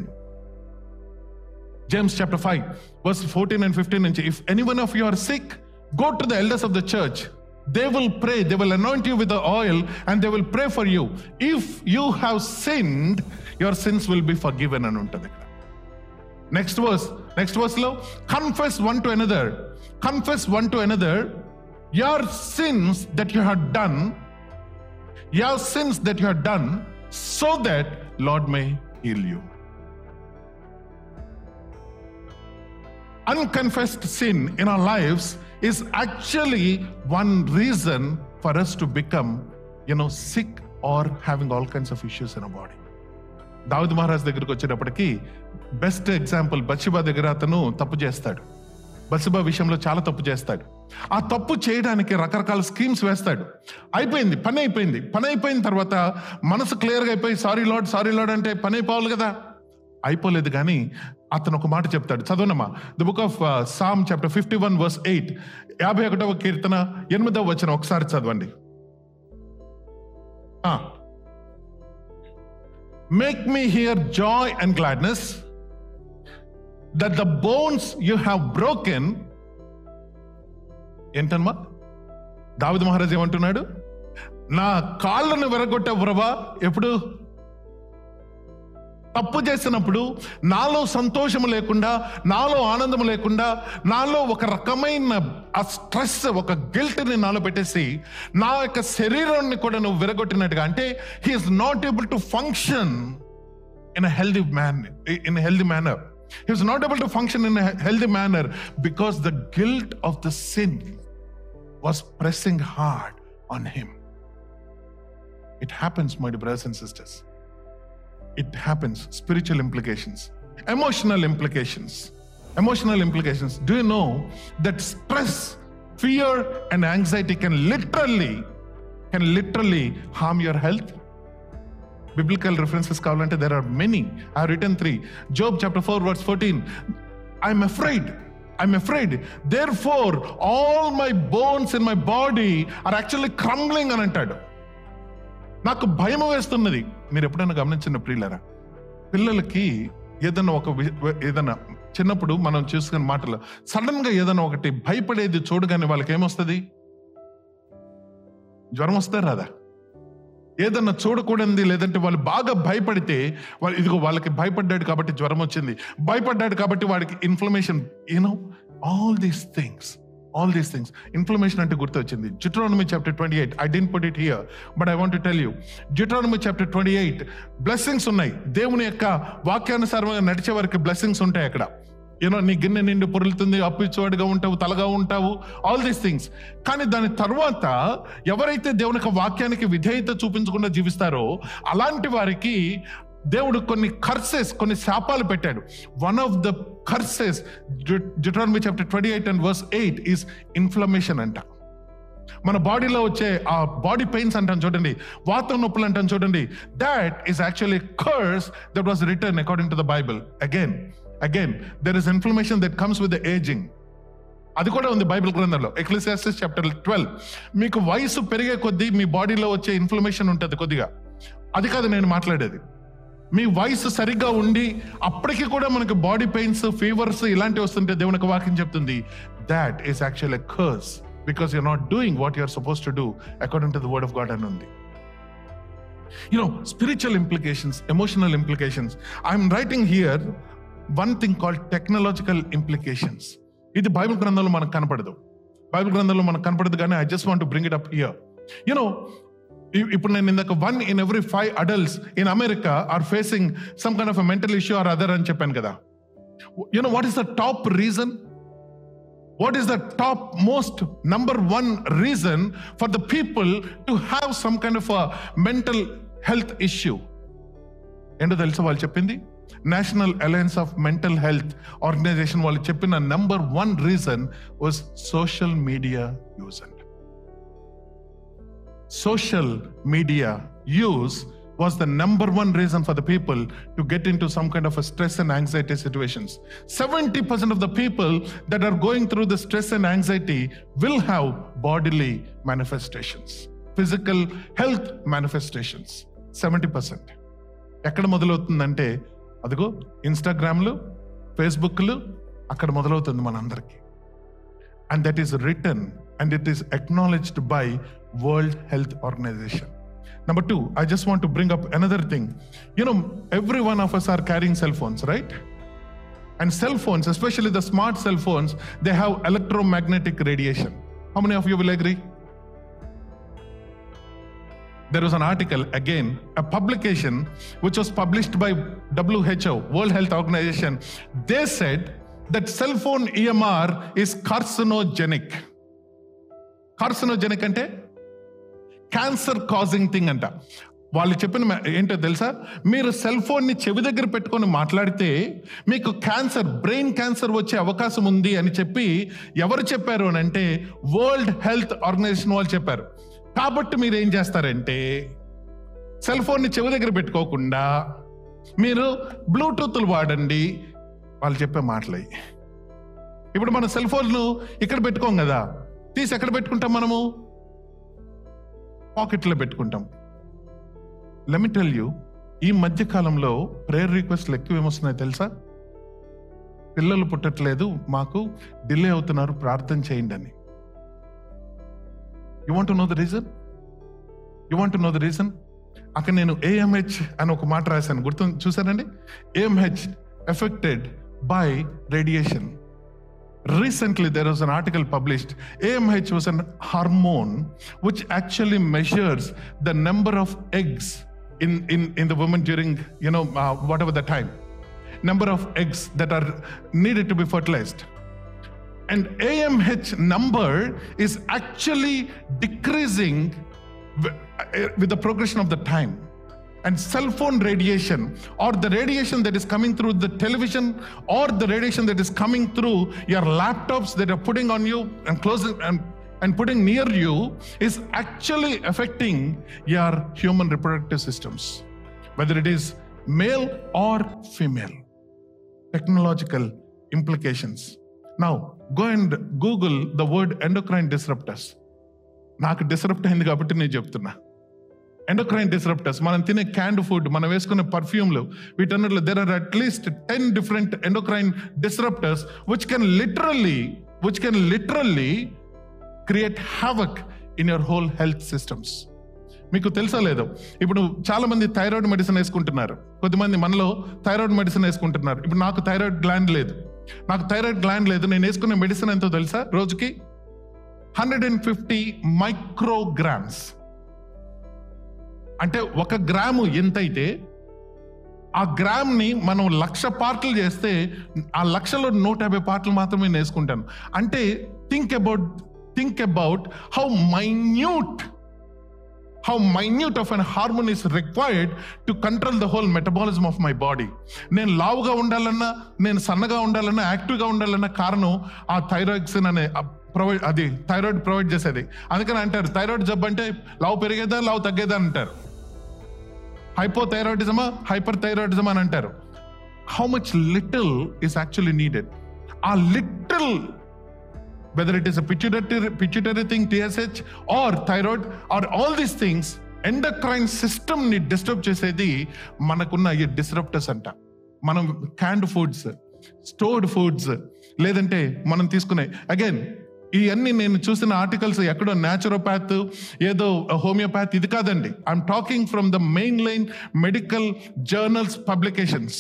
James chapter 5, verse 14 and 15. And if any one of you are sick, go to the elders of the church. They will pray, they will anoint you with the oil, and they will pray for you. If you have sinned, your sins will be forgiven. అని ఉంటుంది ఇక్కడ నెక్స్ట్ వర్స్ నెక్స్ట్ వర్స్ లో confess one to another confess one to another your sins that you have done your sins that you have done so that Lord may heal you unconfessed sin in our lives is actually one reason for us to become you know sick or having all kinds of issues in our body Dawood మహారాజ్ దగ్గరికి వచ్చేటప్పటికి బెస్ట్ ఎగ్జాంపుల్ బత్సిబా దగ్గర అతను తప్పు చేస్తాడు బత్సిబా విషయంలో చాలా తప్పు చేస్తాడు ఆ తప్పు చేయడానికి రకరకాల స్కీమ్స్ వేస్తాడు అయిపోయింది పని అయిపోయింది పని అయిపోయిన తర్వాత మనసు క్లియర్గా అయిపోయి సారీ లాడ్ సారీ లాడ్ అంటే పని అయిపోవాలి కదా అయిపోలేదు కానీ అతను ఒక మాట చెప్తాడు చదవనమ్మా the book of Psalm chapter fifty one verse eight యాభై ఒకటవ కీర్తన ఎనిమిదవ వచ్చిన ఒకసారి చదవండి make me hear joy and gladness that the bones you have broken ఏంటమ్మా దావిద మహారాజ్ ఏమంటున్నాడు నా కాళ్ళను విరగొట్టే వ్రవా ఎప్పుడు తప్పు చేసినప్పుడు నాలో సంతోషము లేకుండా నాలో ఆనందం లేకుండా నాలో ఒక రకమైన ఆ స్ట్రెస్ ఒక గిల్ట్ని నాలో పెట్టేసి నా యొక్క శరీరాన్ని కూడా నువ్వు విరగొట్టినట్టుగా అంటే he's not able to function in healthy man in healthy manner he's not able to function in healthy manner because the guilt of the sin was pressing hard on him it happens my brothers and sisters it happens spiritual implications emotional implications emotional implications do you know that stress fear and anxiety can literally can literally harm your health biblical references కావాలంటే there are many i have written three job chapter 4 verse 14 i'm afraid i'm afraid therefore all my bones in my body are actually crumbling అని అంటాడు నాకు భయం వేస్తున్నది మీరు ఎప్పుడైనా గమనించిన ప్రియులరా పిల్లలకి ఏదైనా ఒక వి- ఏదైనా చిన్నప్పుడు మనం చూసుకున్న మాటలు సడన్ గా ఏదైనా ఒకటి భయపడేది చూడగానే వాళ్ళకి ఏమొస్తుంది జ్వరం వస్తే రాదా ఏదన్నా చూడకూడదు లేదంటే వాళ్ళు బాగా భయపడితే వాళ్ళు ఇదిగో వాళ్ళకి భయపడ్డాడు కాబట్టి జ్వరం వచ్చింది భయపడ్డాడు కాబట్టి వాడికి inflammation you know all these things all these things inflammation అంటే గుర్తు వచ్చింది Deuteronomy chapter twenty eight I didn't put it here but I want tell you Deuteronomy chapter twenty eight blessings ఉన్నాయి దేవుని యొక్క వాక్యానుసారంగా నడిచే వారికి బ్లెస్సింగ్స్ ఉంటాయి అక్కడ యూనో నీ గిన్నె నిండి పొరులుతుంది అప్పిచ్చేవాడిగా ఉంటావు తలగా ఉంటావు ఆల్ దీస్ థింగ్స్ కానీ దాని తర్వాత ఎవరైతే దేవుని యొక్క వాక్యానికి విధేయత చూపించకుండా జీవిస్తారో అలాంటి వారికి దేవుడు కొన్ని కర్సెస్ కొన్ని శాపాలు పెట్టాడు one of the curses Deuteronomy chapter twenty eight and verse eight is inflammation అంట మన బాడీలో వచ్చే ఆ బాడీ పెయిన్స్ అంటాం చూడండి వాతం నొప్పులు అంటాం చూడండి that is actually curse that was return according to the Bible again again there is inflammation that comes with the ageing అది కూడా ఉంది బైబిల్ గ్రంథంలో ఎక్లిసియాసిస్ చాప్టర్ ట్వెల్వ్ మీకు వయసు పెరిగే కొద్దీ మీ బాడీలో వచ్చే ఇన్ఫ్లమేషన్ ఉంటుంది కొద్దిగా అది కాదు నేను మాట్లాడేది మీ వయసు సరిగ్గా ఉండి అప్పటికి కూడా మనకు బాడీ పెయిన్స్ ఫీవర్స్ ఇలాంటివి వస్తుంటే దేవునికి వాక్యం చెప్తుంది that is actual a curse because you're not doing what you're suppose to do according to the word of God అని ఉంది you know spiritual implications emotional implications i'm writing here one thing called technological implications ఇది బైబిల్ గ్రంథంలో మనకు కనపడదు బైబిల్ గ్రంథంలో మనకు కనపడదు కానీ I just want bring it up here you know ఇప్పుడు నేను ఇందాక one in every five adults in America are facing some kind of mental issue or other అని చెప్పాను కదా you know what is the top reason what is the top most number one reason for the people to have some kind of a mental health issue ఏంటో తెలుసా వాళ్ళు చెప్పింది National Alliance of Mental Health Organization వాళ్ళు చెప్పిన number one reason was social media use and social media use was the number one reason for the people to get into some kind of a stress and anxiety situations. 70% of the people that are going through the stress and anxiety will have bodily manifestations, physical health manifestations. 70%. ఎక్కడ మొదలవుతుందంటే అదిగో ఇన్స్టాగ్రామ్లు ఫేస్బుక్లు అక్కడ మొదలవుతుంది మనందరికీ and that is written and it is acknowledged by world health organization number two i just want to bring up another thing you know every one of us are carrying cell phones right and cell phones especially the smart cell phones they have electromagnetic radiation how many of you will agree there was an article again a publication which was published by who world health organization they said that cell phone emr is carcinogenic carcinogenic అంటే క్యాన్సర్ కాజింగ్ థింగ్ అంట వాళ్ళు చెప్పిన మ- ఏంటో తెలుసా మీరు సెల్ ఫోన్ ని చెవి దగ్గర పెట్టుకొని మాట్లాడితే మీకు క్యాన్సర్ బ్రెయిన్ క్యాన్సర్ వచ్చే అవకాశం ఉంది అని చెప్పి ఎవరు చెప్పారు అని అంటే వరల్డ్ హెల్త్ ఆర్గనైజేషన్ వాళ్ళు చెప్పారు కాబట్టి మీరు ఏం చేస్తారంటే సెల్ ఫోన్ ని చెవి దగ్గర పెట్టుకోకుండా మీరు బ్లూటూత్లు వాడండి వాళ్ళు చెప్పే మాటలు అయ్యి ఇప్పుడు మన సెల్ ఫోన్లు ఇక్కడ పెట్టుకోం కదా తీసి ఎక్కడ పెట్టుకుంటాం మనము పాకెట్లో పెట్టుకుంటాం లెమి టెల్ యూ ఈ మధ్య కాలంలో ప్రేయర్ రిక్వెస్ట్లు ఎక్కువ ఏమొస్తున్నాయి తెలుసా పిల్లలు పుట్టట్లేదు మాకు డిలే అవుతున్నారు ప్రార్థన చేయండి అని you want know the reason you want know the reason అక్కడ నేను ఏఎంహెచ్ అని ఒక మాట రాశాను గుర్తు చూసారండి AMH affected by radiation recently there was an article published amh was an hormone which actually measures the number of eggs in in in the woman during you know uh, whatever the time number of eggs that are needed to be fertilized and amh number is actually decreasing wi- uh, with the progression of the time and cell phone radiation or the radiation that is coming through the television or the radiation that is coming through your laptops that are putting on you and closing and, and putting near you is actually affecting your human reproductive systems whether it is male or female technological implications now go and google the word endocrine disruptors నాకు డిస్రప్ట్ అయింది కాబట్టి నేను చెప్తున్నా ఎండోక్రైన్ డిస్రప్టర్స్ మనం తినే క్యాండ్ ఫుడ్ మనం వేసుకునే పర్ఫ్యూమ్లు వీటన్నిటిలో there are at least ten different endocrine disruptors which can literally which can literally create havoc in your whole health systems మీకు తెలుసా లేదో ఇప్పుడు చాలా మంది థైరాయిడ్ మెడిసిన్ వేసుకుంటున్నారు కొద్దిమంది మనలో థైరాయిడ్ మెడిసిన్ వేసుకుంటున్నారు ఇప్పుడు నాకు థైరాయిడ్ గ్లాండ్ లేదు నాకు థైరాయిడ్ గ్లాండ్ లేదు నేను వేసుకునే మెడిసిన్ ఎంతో తెలుసా రోజుకి హండ్రెడ్ అండ్ ఫిఫ్టీ మైక్రోగ్రామ్స్ అంటే ఒక గ్రాము ఎంతైతే ఆ గ్రామ్ ని మనం లక్ష పార్ట్లు చేస్తే ఆ లక్షలో నూట యాభై పార్ట్లు మాత్రమే నేను వేసుకుంటాను అంటే think about think about how minute how minute of an hormone is required to control the whole metabolism of my body నేను లావుగా ఉండాలన్నా నేను సన్నగా ఉండాలన్నా యాక్టివ్గా ఉండాలన్నా కారణం ఆ థైరాయిడ్సిన్ అనే ప్రొవైడ్ అది థైరాయిడ్ ప్రొవైడ్ చేసేది అందుకని అంటారు థైరాయిడ్ జబ్బు అంటే లావు పెరిగేదా లావు తగ్గేదా అంటారు హైపోథైరాయిడిజమా హైపర్ థైరాయిడిజం అని అంటారు how much little is actually needed ఆ little whether it is a pituitary, pituitary thing, TSH, or thyroid, or all these things, endocrine system ని డిస్టర్బ్ చేసేది మనకున్న ఈ డిస్రప్టర్స్ అంట మనం క్యాండ్ ఫుడ్స్ స్టోర్డ్ ఫుడ్స్ లేదంటే మనం తీసుకునే అగైన్ ఇవన్నీ నేను చూసిన ఆర్టికల్స్ ఎక్కడో న్యాచురోపాత్ ఏదో హోమియోపాత్ ఇది కాదండి I'm talking from the main line medical journals publications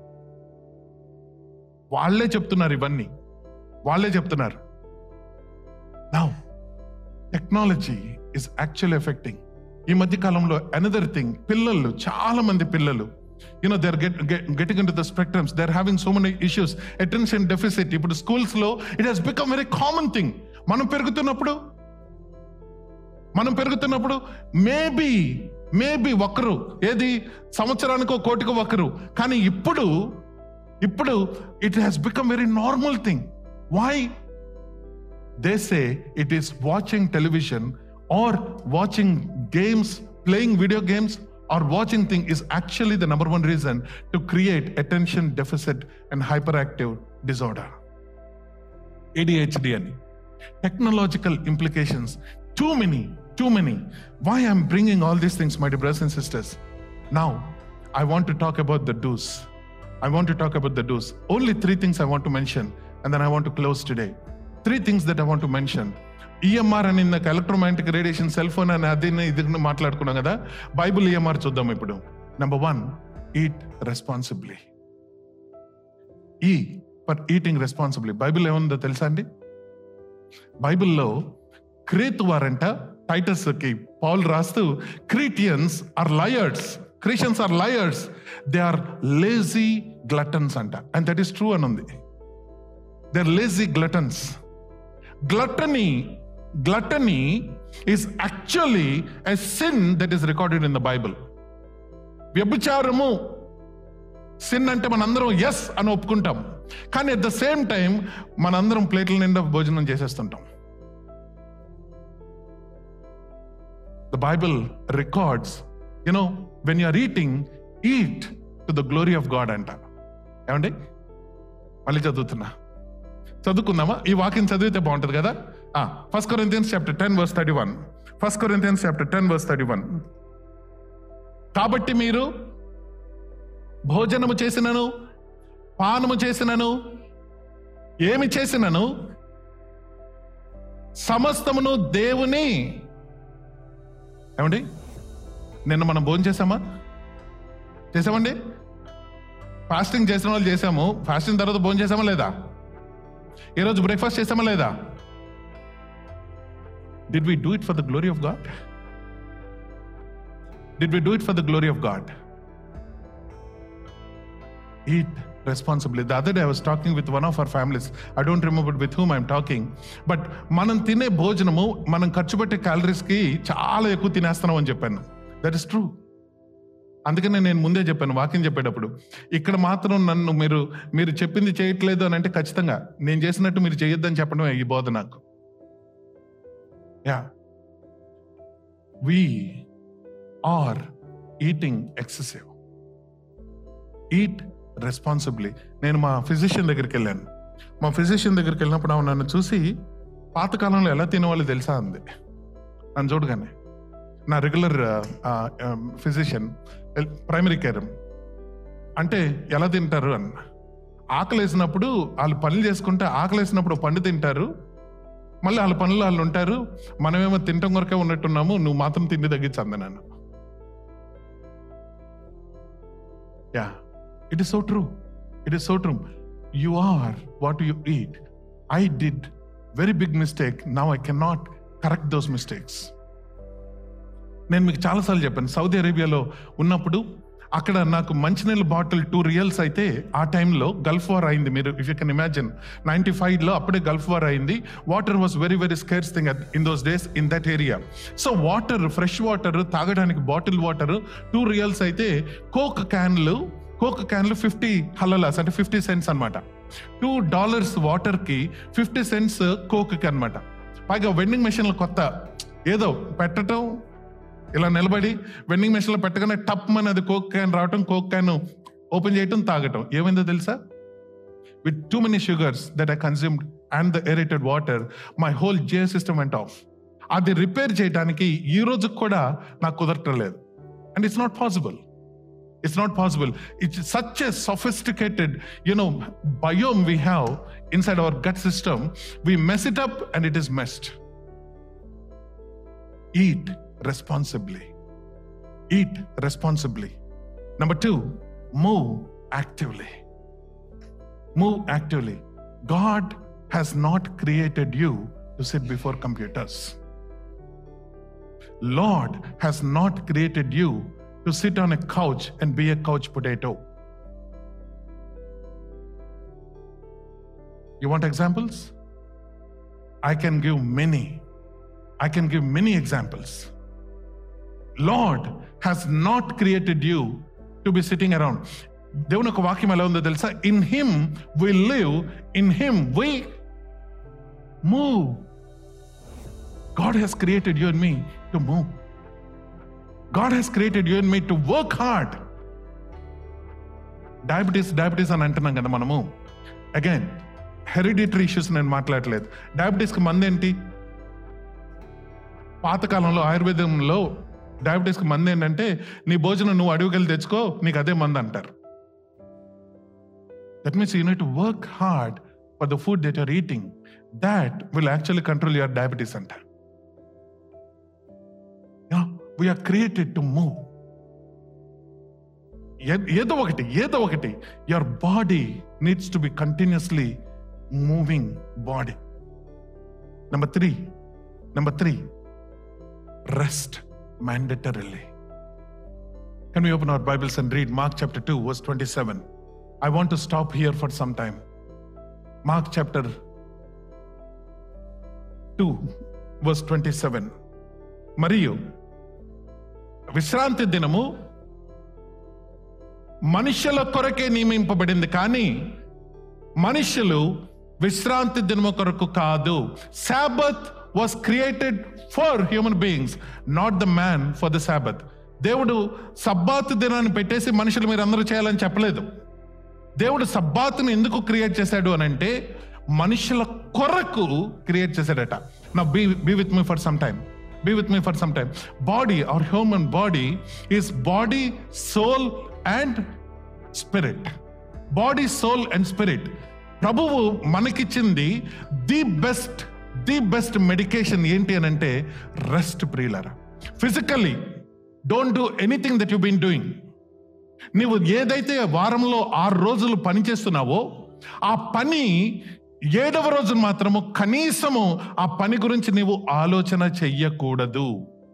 వాళ్ళే చెప్తున్నారు ఇవన్నీ వాళ్ళే చెప్తున్నారు now technology is actual affecting ఈ మధ్య కాలంలో అనదర్ థింగ్ పిల్లలు చాలా మంది పిల్లలు you know they are getting into the spectrums they are having so many issues attention deficit ఇప్పుడు స్కూల్స్ లో it has become very common thing మనం పెరుగుతున్నప్పుడు మనం పెరుగుతున్నప్పుడు మేబీ మేబీ ఒకరు ఏది సంవత్సరానికో కోటికో ఒకరు కానీ ఇప్పుడు ఇప్పుడు it has become very normal thing why they say it is watching television or watching games, playing video games, or watching thing is actually the number one reason to create attention deficit and hyperactive disorder. ADHD అని technological implications too many too many why i'm bringing all these things my dear brothers and sisters now i want to talk about the do's i want to talk about the do's only three things i want to mention and then i want to close today three things that I want mention EMR అని ఇందాక ఎలక్ట్రోమాగ్నెటిక్ రేడియేషన్ సెల్ ఫోన్ అని అది ఇది మాట్లాడుకున్నాం కదా బైబుల్ ఈఎంఆర్ చూద్దాం ఇప్పుడు number one eat responsibly E for eating responsibly Bible ఏముందో తెలుసా అండి బైబిల్లో క్రీతు వారంట టైటస్ కి పౌల్ రాస్తూ Cretans are liars Christians are liars they are lazy gluttons అంట అండ్ దట్ ఈస్ ట్రూ అని ఉంది they are lazy gluttons gluttony gluttony is actually a sin that is recorded in the bible వ్యభిచారము సిన్ అంటే మనందరం ఎస్ అని ఒప్పుకుంటాం కానీ అట్ ద సేమ్ టైం మనందరం ప్లేట్ల నిండా భోజనం చేసేస్తుంటాం the Bible records you know when you are eating eat to the glory of God అంట ఏమండి మళ్ళీ చదువుతున్నా చదువుకుందామా ఈ వాక్యం చదివితే బాగుంటుంది కదా First Corinthians chapter ten verse thirty one First Corinthians chapter ten verse thirty one కాబట్టి మీరు భోజనము చేసినను పానము చేసినను ఏమి చేసినను సమస్తమును దేవుని ఏమండి నిన్న మనం భోజనం చేసామా చేసామండి ఫాస్టింగ్ చేసిన వాళ్ళు చేసాము ఫాస్టింగ్ తర్వాత భోజనం చేసామా లేదా ఈరోజు బ్రేక్ఫాస్ట్ చేసామా లేదా did we do it for the glory of God did we do it for the glory of God eat responsibility the other day I was talking with one of our families I don't remember with whom I'm talking but మనం తినే భోజనము మనం ఖర్చు పెట్టే క్యాలరీస్ కి చాలా ఎక్కువ తినేస్తున్నాం అని చెప్పాను దట్ ఇస్ ట్రూ అందుకనే నేను ముందే చెప్పాను వాక్యం చెప్పేటప్పుడు ఇక్కడ మాత్రం నన్ను మీరు మీరు చెప్పింది చేయట్లేదు అని అంటే ఖచ్చితంగా నేను చేసినట్టు మీరు చేయొద్దని చెప్పడం ఈ బోధ నాకు yeah we are eating excessive eat responsibly నేను మా ఫిజిషియన్ దగ్గరికి వెళ్ళాను మా ఫిజిషియన్ దగ్గరికి వెళ్ళినప్పుడు ఆమె నన్ను చూసి పాతకాలంలో ఎలా తినేవాళ్ళు తెలుసా అంది నన్ను చూడగానే నా రెగ్యులర్ ఫిజిషియన్ ప్రైమరీ కేర్ అంటే ఎలా తింటారు అన్న ఆకలి వేసినప్పుడు వాళ్ళు పనులు చేసుకుంటే ఆకలి వేసినప్పుడు పండు తింటారు మళ్ళీ వాళ్ళ పనులు వాళ్ళు ఉంటారు మనమేమో తింటం కొరకే ఉన్నట్టున్నాము నువ్వు మాత్రం తిండి తగ్గించంది నన్ను yeah it is so true it is so true you are what you eat I did very big mistake now I can not correct those mistakes నేను మీకు చాలాసార్లు చెప్పాను సౌదీ అరేబియాలో ఉన్నప్పుడు అక్కడ నాకు మంచినీళ్ళ బాటిల్ టూ రియల్స్ అయితే ఆ టైంలో గల్ఫ్ వార్ అయింది మీరు if you can imagine ninety ఫైవ్లో అప్పుడే గల్ఫ్ వార్ అయింది water was very very scarce thing in those days in that area so water fresh water తాగడానికి బాటిల్ వాటర్ టూ రియల్స్ అయితే కోక్ క్యాన్లు కోక్ క్యాన్లు ఫిఫ్టీ హలలాస్ అంటే ఫిఫ్టీ సెంట్స్ అనమాట టూ డాలర్స్ వాటర్కి ఫిఫ్టీ సెంట్స్ కోక్కి అనమాట పైగా వెండింగ్ మెషిన్లు కొత్త ఏదో పెట్టడం ఇలా నిలబడి వెండింగ్ మెషిన్లో పెట్టగానే టప్ అని అది కోక్ క్యాన్ రావటం కోక్ క్యాన్ ఓపెన్ చేయటం తాగటం ఏమైందో తెలుసా with too many sugars that I consumed and the aerated water my whole geo system went off అది రిపేర్ చేయడానికి ఈ రోజు కూడా నాకు కుదరటం లేదు and it's not possible it's not possible it's such a sophisticated you know biome we have inside our gut system we mess it up and it is messed eat responsibly eat responsibly number 2 move actively move actively god has not created you to sit before computers lord has not created you to sit on a couch and be a couch potato. You want examples? I can give many. I can give many examples. Lord has not created you to be sitting around. దేవుని ఒక వాక్యం ఎలా ఉందో తెలుసా in him we live in him we move God has created you and me to move God has created you and me to work hard. Diabetes diabetes అని అంటున్నాం కదా మనము అగైన్ హెరిడిటరీ ఇష్యూస్ నేను మాట్లాడలేదు డయాబెటీస్కి మంది ఏంటి పాతకాలంలో ఆయుర్వేదంలో డయాబెటీస్కి మంది ఏంటంటే నీ భోజనం నువ్వు అడవికెళ్ళి తెచ్చుకో నీకు అదే మంది అంటారు that means you need work hard for the food that you're eating that will actually control your diabetes అంటారు వీఆర్ క్రియేటెడ్ టు మూవ్ ఏదో ఒకటి ఏదో ఒకటి your body needs to be continuously moving body number three number three rest mandatorily Can we open our Bibles and read Mark chapter 2, verse 27? I want to stop here for some time. Mark chapter 2, verse 27. మరియు విశ్రాంతి దినము మనుషుల కొరకే నియమింపబడింది కానీ మనుషులు విశ్రాంతి దినము కొరకు కాదు Sabbath was created for human beings not the man for the Sabbath దేవుడు సబ్బాత్ దినాన్ని పెట్టేసి మనుషులు మీరు అందరూ చేయాలని చెప్పలేదు దేవుడు సబ్బాత్ని ఎందుకు క్రియేట్ చేశాడు అని అంటే మనుషుల కొరకు క్రియేట్ చేశాడట నా be be with me for some time be with me for some time body or human body is body soul and spirit body soul and spirit ప్రభువు మనకిచ్చింది the best the best medication ఏంటి అని అంటే రెస్ట్ ప్రియులరా physically don't do anything that you been doing నీవు ఏదైతే వారంలో ఆరు రోజులు పని చేస్తున్నావో ఆ పని ఏడవ రోజు మాత్రము కనీసము ఆ పని గురించి నీవు ఆలోచన చెయ్యకూడదు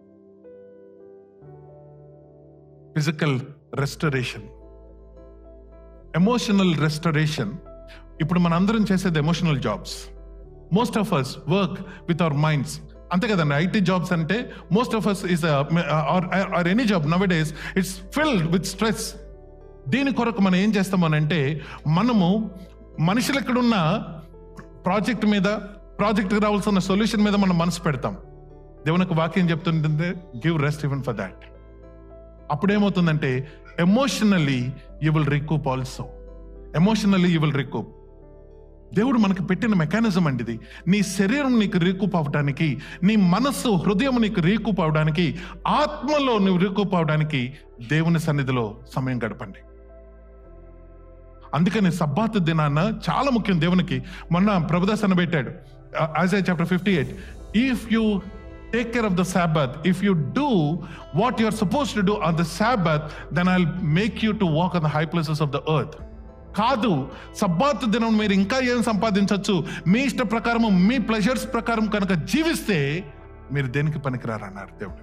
ఫిజికల్ రెస్టరేషన్ ఎమోషనల్ రెస్టరేషన్ ఇప్పుడు మనందరం చేసేది emotional jobs most of us work with our minds అంతే కదండి ఐటీ జాబ్స్ అంటే most of us is or any job nowadays it's filled with stress దీని కొరకు మనం ఏం చేస్తామనంటే మనము మనుషులు ఎక్కడున్న ప్రాజెక్ట్ మీద ప్రాజెక్ట్కి రావాల్సిన సొల్యూషన్ మీద మనం మనసు పెడతాం దేవునికి వాక్యం చెప్తుంటే give rest even for that అప్పుడేమవుతుందంటే emotionally you will recoup also emotionally you will recoup దేవుడు మనకు పెట్టిన మెకానిజం అండి ఇది నీ శరీరం నీకు రీకూప్ అవడానికి నీ మనస్సు హృదయం నీకు రీకూప్ అవడానికి ఆత్మలో నువ్వు రీకూప్ అవడానికి దేవుని సన్నిధిలో సమయం గడపండి అందుకని సబ్బాత్ దినాన్న చాలా ముఖ్యం దేవునికి మొన్న ప్రభుదాస్ అని పెట్టాడు Isaiah chapter fifty eight if you take care of the sabbath if you do what you are suppose to do on the sabbath then I make you to walk on the high places of the earth కాదు సబ్బాత్ దినం మీరు ఇంకా ఏం సంపాదించవచ్చు మీ ఇష్ట ప్రకారం మీ ప్లెజర్స్ ప్రకారం కనుక జీవిస్తే మీరు దేనికి పనికిరారన్నారు దేవుడు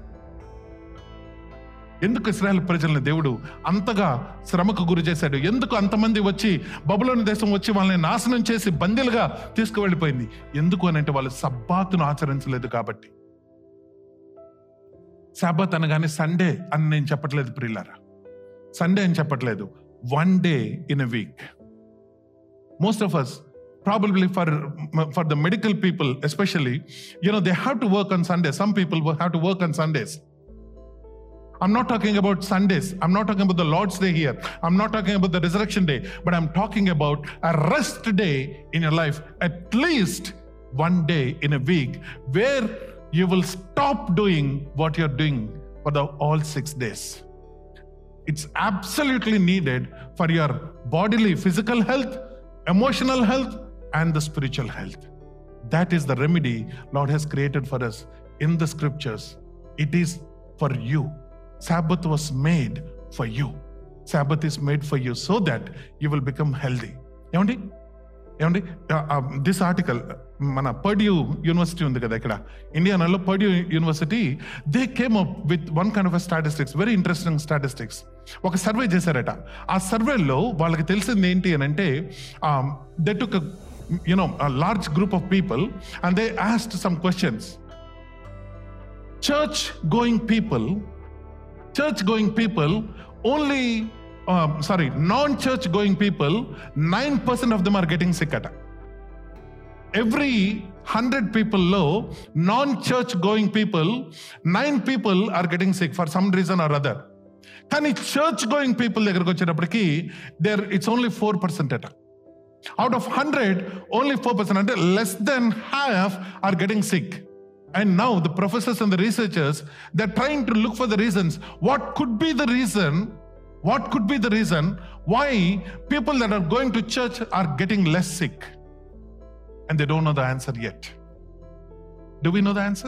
ఎందుకు ఇస్రాయల్ ప్రజల్ని దేవుడు అంతగా శ్రమకు గురి చేశాడు ఎందుకు అంతమంది వచ్చి బబులోని దేశం వచ్చి వాళ్ళని నాశనం చేసి బందీలుగా తీసుకువెళ్ళిపోయింది ఎందుకు అని అంటే వాళ్ళు సబ్బాతును ఆచరించలేదు కాబట్టి సాబత్ అనగానే సండే అని నేను చెప్పట్లేదు ప్రిల్లారా సండే అని చెప్పట్లేదు one day in a week most of us probably for for the medical people especially you know they have to work on Sunday some people have to work on Sundays I'm not talking about Sundays. I'm not talking about the Lord's Day here. I'm not talking about the resurrection day, but I'm talking about a rest day in your life, at least one day in a week, where you will stop doing what you're doing for the all six days. It's absolutely needed for your bodily, physical health, emotional health, and the spiritual health. That is the remedy Lord has created for us in the scriptures. It is for you. Sabbath was made for you. Sabbath is made for you so that you will become healthy. ఏమండి ఏమండి దిస్ ఆర్టికల్ మన పర్డ్యూ యూనివర్సిటీ ఉంది కదా ఇక్కడ ఇండియానాలో Purdue university they came up with one kind of statistics very interesting statistics ఒక సర్వే చేశారట ఆ సర్వేలో వాళ్ళకి తెలిసింది ఏంటి అని అంటే they took you know large group of people and they asked some questions church going people church going people only um, sorry non church going people 9% of them are getting sick at every 100 people low non church going people 9 people are getting sick for some reason or other కానీ చర్చ్ గోయింగ్ పీపుల్ దగ్గరకు వచ్చేటప్పటికి there it's only four percent అట out of hundred only four percent అంటే less than half are getting sick And now the professors and the researchers, they're trying to look for the reasons. What could be the reason? What could be the reason why people that are going to church are getting less sick? And they don't know the answer yet. Do we know the answer?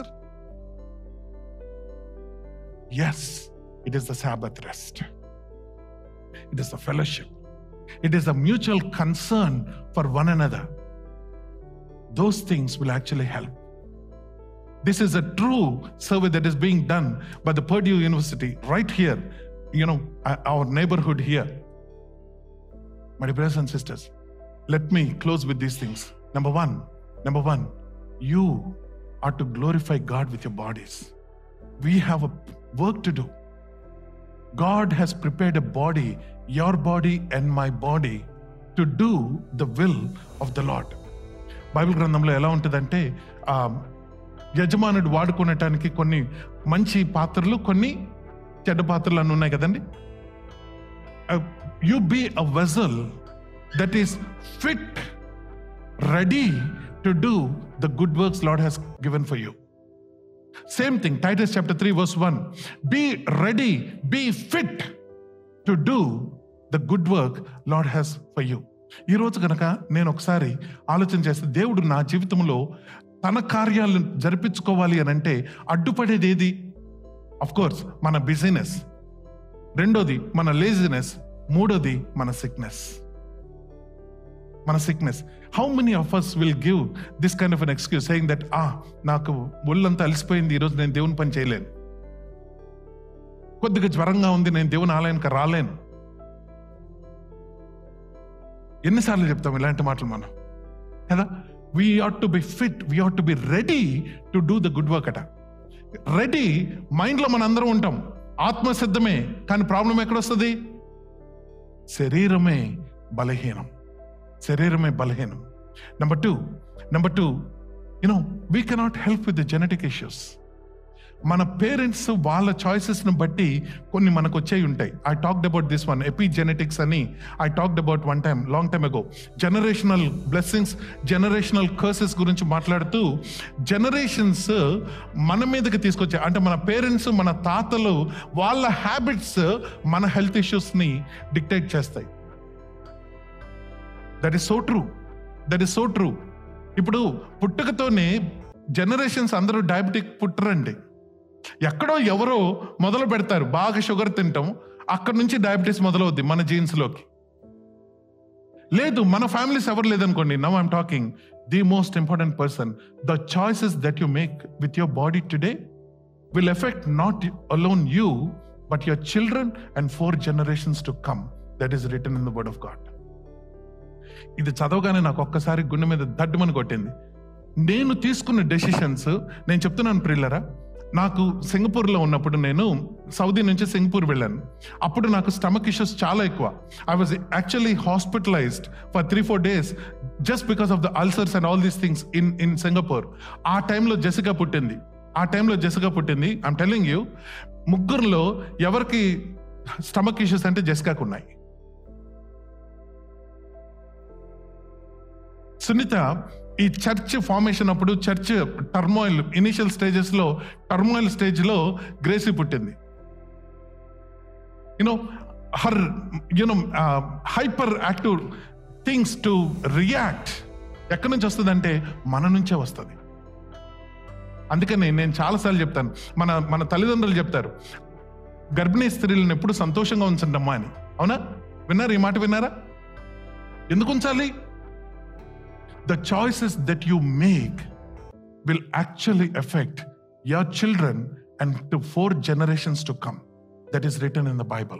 Yes, it is the Sabbath rest. It is the fellowship. It is the mutual concern for one another. Those things will actually help. This is a true survey that is being done by the Purdue University right here, you know, uh, our neighborhood here. My dear brothers and sisters, let me close with these things. Number one, number one, you are to glorify God with your bodies. We have a work to do. God has prepared a body, your body and my body, to do the will of the Lord. Bible గ్రంథంలో ఎలా ఉంటుందంటే ఆ, యజమానుడు వాడుకునేటానికి కొన్ని మంచి పాత్రలు కొన్ని చెడ్డ పాత్రలు అని ఉన్నాయి కదండి you be a vessel that is fit ready to do the good works Lord has given for you same thing Titus chapter three verse one be ready be fit to do the good work Lord has for you ఈ రోజు కనుక నేను ఒకసారి ఆలోచన చేస్తే దేవుడు నా జీవితంలో తన కార్యాలను జరిపించుకోవాలి అని అంటే అడ్డుపడేది ఏది అఫ్ కోర్స్ మన బిజినెస్ రెండోది మన లేజినెస్ మూడోది మన సిక్నెస్ మన sickness how many of us will give this kind of an excuse saying that ఆ నాకు ఒళ్ళంతా అలసిపోయింది ఈరోజు నేను దేవుని పని చేయలేను కొద్దిగా జ్వరంగా ఉంది నేను దేవుని ఆలయానికి రాలేను ఎన్నిసార్లు చెప్తాం ఇలాంటి మాటలు మనం కదా we ought to be fit we ought to be ready to do the good work అట రెడీ మైండ్లో మన అందరం ఉంటాం ఆత్మ సిద్ధమే కానీ ప్రాబ్లం ఎక్కడొస్తుంది శరీరమే బలహీనం శరీరమే బలహీనం number two number two you know we cannot help with the genetic issues మన పేరెంట్స్ వాళ్ళ చాయిసెస్ను బట్టి కొన్ని మనకు వచ్చేవి ఉంటాయి I talked about this one epigenetics అని I talked about one time long time ago generational blessings generational curses గురించి మాట్లాడుతూ జనరేషన్స్ మన మీదకి తీసుకొచ్చే అంటే మన పేరెంట్స్ మన తాతలు వాళ్ళ హ్యాబిట్స్ మన హెల్త్ ఇష్యూస్ని డిక్టేట్ చేస్తాయి that is so true that is so true ఇప్పుడు పుట్టుకతోనే జనరేషన్స్ అందరూ డయాబెటిక్ పుట్టరండి ఎక్కడో ఎవరో మొదలు పెడతారు బాగా షుగర్ తింటాం అక్కడ నుంచి డయాబెటీస్ మొదలవుద్ది మన జీన్స్లోకి లేదు మన ఫ్యామిలీస్ ఎవరు లేదనుకోండి now I'm talking the most important person the choices that you make with your body today will affect not alone you, but your children and four generations to come. That is written in the Word of God. ఇది చదవగానే నాకు ఒక్కసారి గుండె మీద దడ్డుమని కొట్టింది నేను తీసుకున్న డెసిషన్స్ నేను చెప్తున్నాను ప్రిల్లరా నాకు సింగపూర్లో ఉన్నప్పుడు నేను సౌదీ నుంచి సింగపూర్ వెళ్ళాను అప్పుడు నాకు స్టమక్ ఇష్యూస్ చాలా ఎక్కువ I was actually hospitalized for three four days just because of the ulcers and all these things in in Singapore ఆ టైంలో జెసికా పుట్టింది ఆ టైంలో జెసికా పుట్టింది ఐమ్ టెలింగ్ యూ ముగ్గురులో ఎవరికి స్టమక్ ఇష్యూస్ అంటే జెసికాకు ఉన్నాయి సునీత ఈ చర్చ్ ఫార్మేషన్ అప్పుడు చర్చ్ టర్మాయిల్ ఇనిషియల్ స్టేజెస్ లో టర్మాయిల్ స్టేజ్ లో గ్రేసీ పుట్టింది you know her you know hyperactive things to react ఎక్కడి నుంచి వస్తుంది అంటే మన నుంచే వస్తుంది అందుకని నేను చాలాసార్లు చెప్తాను మన మన తల్లిదండ్రులు చెప్తారు గర్భిణీ స్త్రీలను ఎప్పుడు సంతోషంగా ఉంచండమ్మా అని అవునా విన్నారా ఈ మాట విన్నారా ఎందుకు ఉంచాలి the choices that you make will actually affect your children and to four generations to come. That is written in the Bible.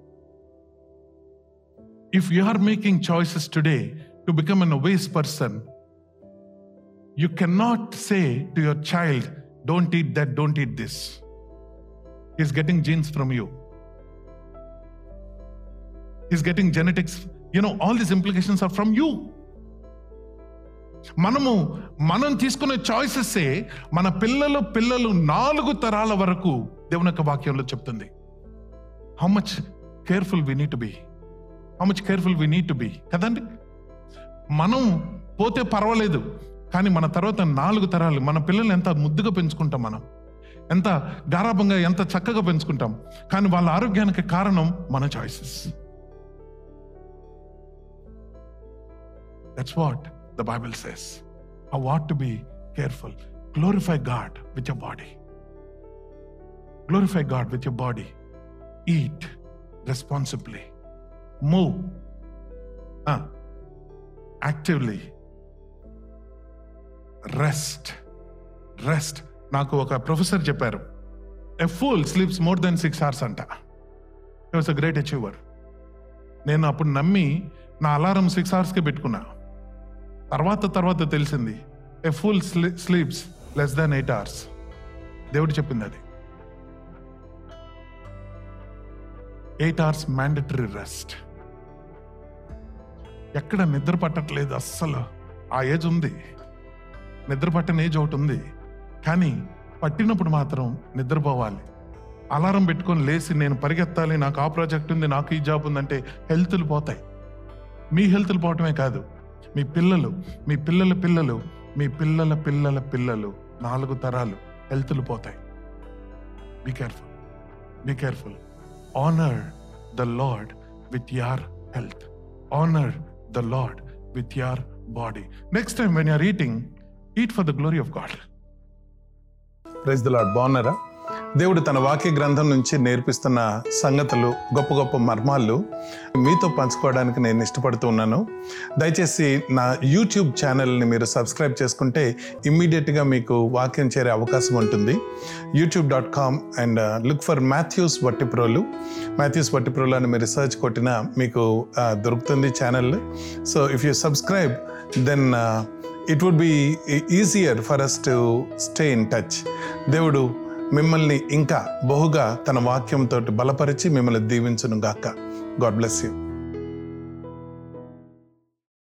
If you are making choices today to become an obese person, you cannot say to your child, Don't eat that, don't eat this. He's getting genes from you. He's getting genetics. You know, all these implications are from you. మనము మనం తీసుకునే చాయిసెస్ మన పిల్లలు పిల్లలు నాలుగు తరాల వరకు దేవుని యొక్క వాక్యంలో చెప్తుంది how much careful we need to be how much careful we need to be కదండి మనం పోతే పర్వాలేదు కానీ మన తర్వాత నాలుగు తరాలు మన పిల్లల్ని ఎంత ముద్దుగా పెంచుకుంటాం మనం ఎంత గారాభంగా ఎంత చక్కగా పెంచుకుంటాం కానీ వాళ్ళ ఆరోగ్యానికి కారణం మన choices that's what the Bible says. How ought to be careful. Glorify God with your body. Glorify God with your body. Eat responsibly. Move uh, actively. Rest. Rest. నాకు ఒక ప్రొఫెసర్ చెప్పారు a full sleeps more than six hours అంట it was a great achiever నేను అప్పుడు నమ్మి నా అలారం సిక్స్ అవర్స్కే పెట్టుకున్నా తర్వాత తర్వాత తెలిసింది a full sleeps less than eight hours దేవుడు చెప్పింది అది ఎయిట్ అవర్స్ మ్యాండటరీ రెస్ట్ ఎక్కడ నిద్ర పట్టట్లేదు అస్సలు ఆ ఏజ్ ఉంది నిద్ర పట్టని ఏజ్ ఒకటి ఉంది కానీ పట్టినప్పుడు మాత్రం నిద్రపోవాలి అలారం పెట్టుకొని లేచి నేను పరిగెత్తాలి నాకు ఆ ప్రాజెక్ట్ ఉంది నాకు ఈ జాబ్ ఉందంటే హెల్త్లు పోతాయి మీ హెల్త్లు పోవటమే కాదు మీ పిల్లలు మీ పిల్లల పిల్లలు మీ పిల్లల పిల్లల పిల్లలు నాలుగు తరాలు హెల్త్లు పోతాయి be careful be careful honour the Lord with your health honour the Lord with your body next time when you're eating eat for the glory of God praise the Lord బాగున్నారా దేవుడు తన వాక్య గ్రంథం నుంచి నేర్పిస్తున్న సంగతులు గొప్ప గొప్ప మర్మాలు మీతో పంచుకోవడానికి నేను ఇష్టపడుతూ ఉన్నాను దయచేసి నా యూట్యూబ్ ఛానల్ని మీరు సబ్స్క్రైబ్ చేసుకుంటే ఇమ్మీడియట్గా మీకు వాక్యం చేరే అవకాశం ఉంటుంది YouTube dot com and look for Matthews Vattiprolu Matthews Vattiprolu అని మీరు రీసెర్చ్ కొట్టినా మీకు ఆ, దొరుకుతుంది channel so if you subscribe then it would be easier for us to stay in touch దేవుడు మిమ్మల్ని ఇంకా బహుగా తన వాక్యంతో బలపరిచి మిమ్మల్ని దీవించును గాక గాడ్ బ్లెస్ యూ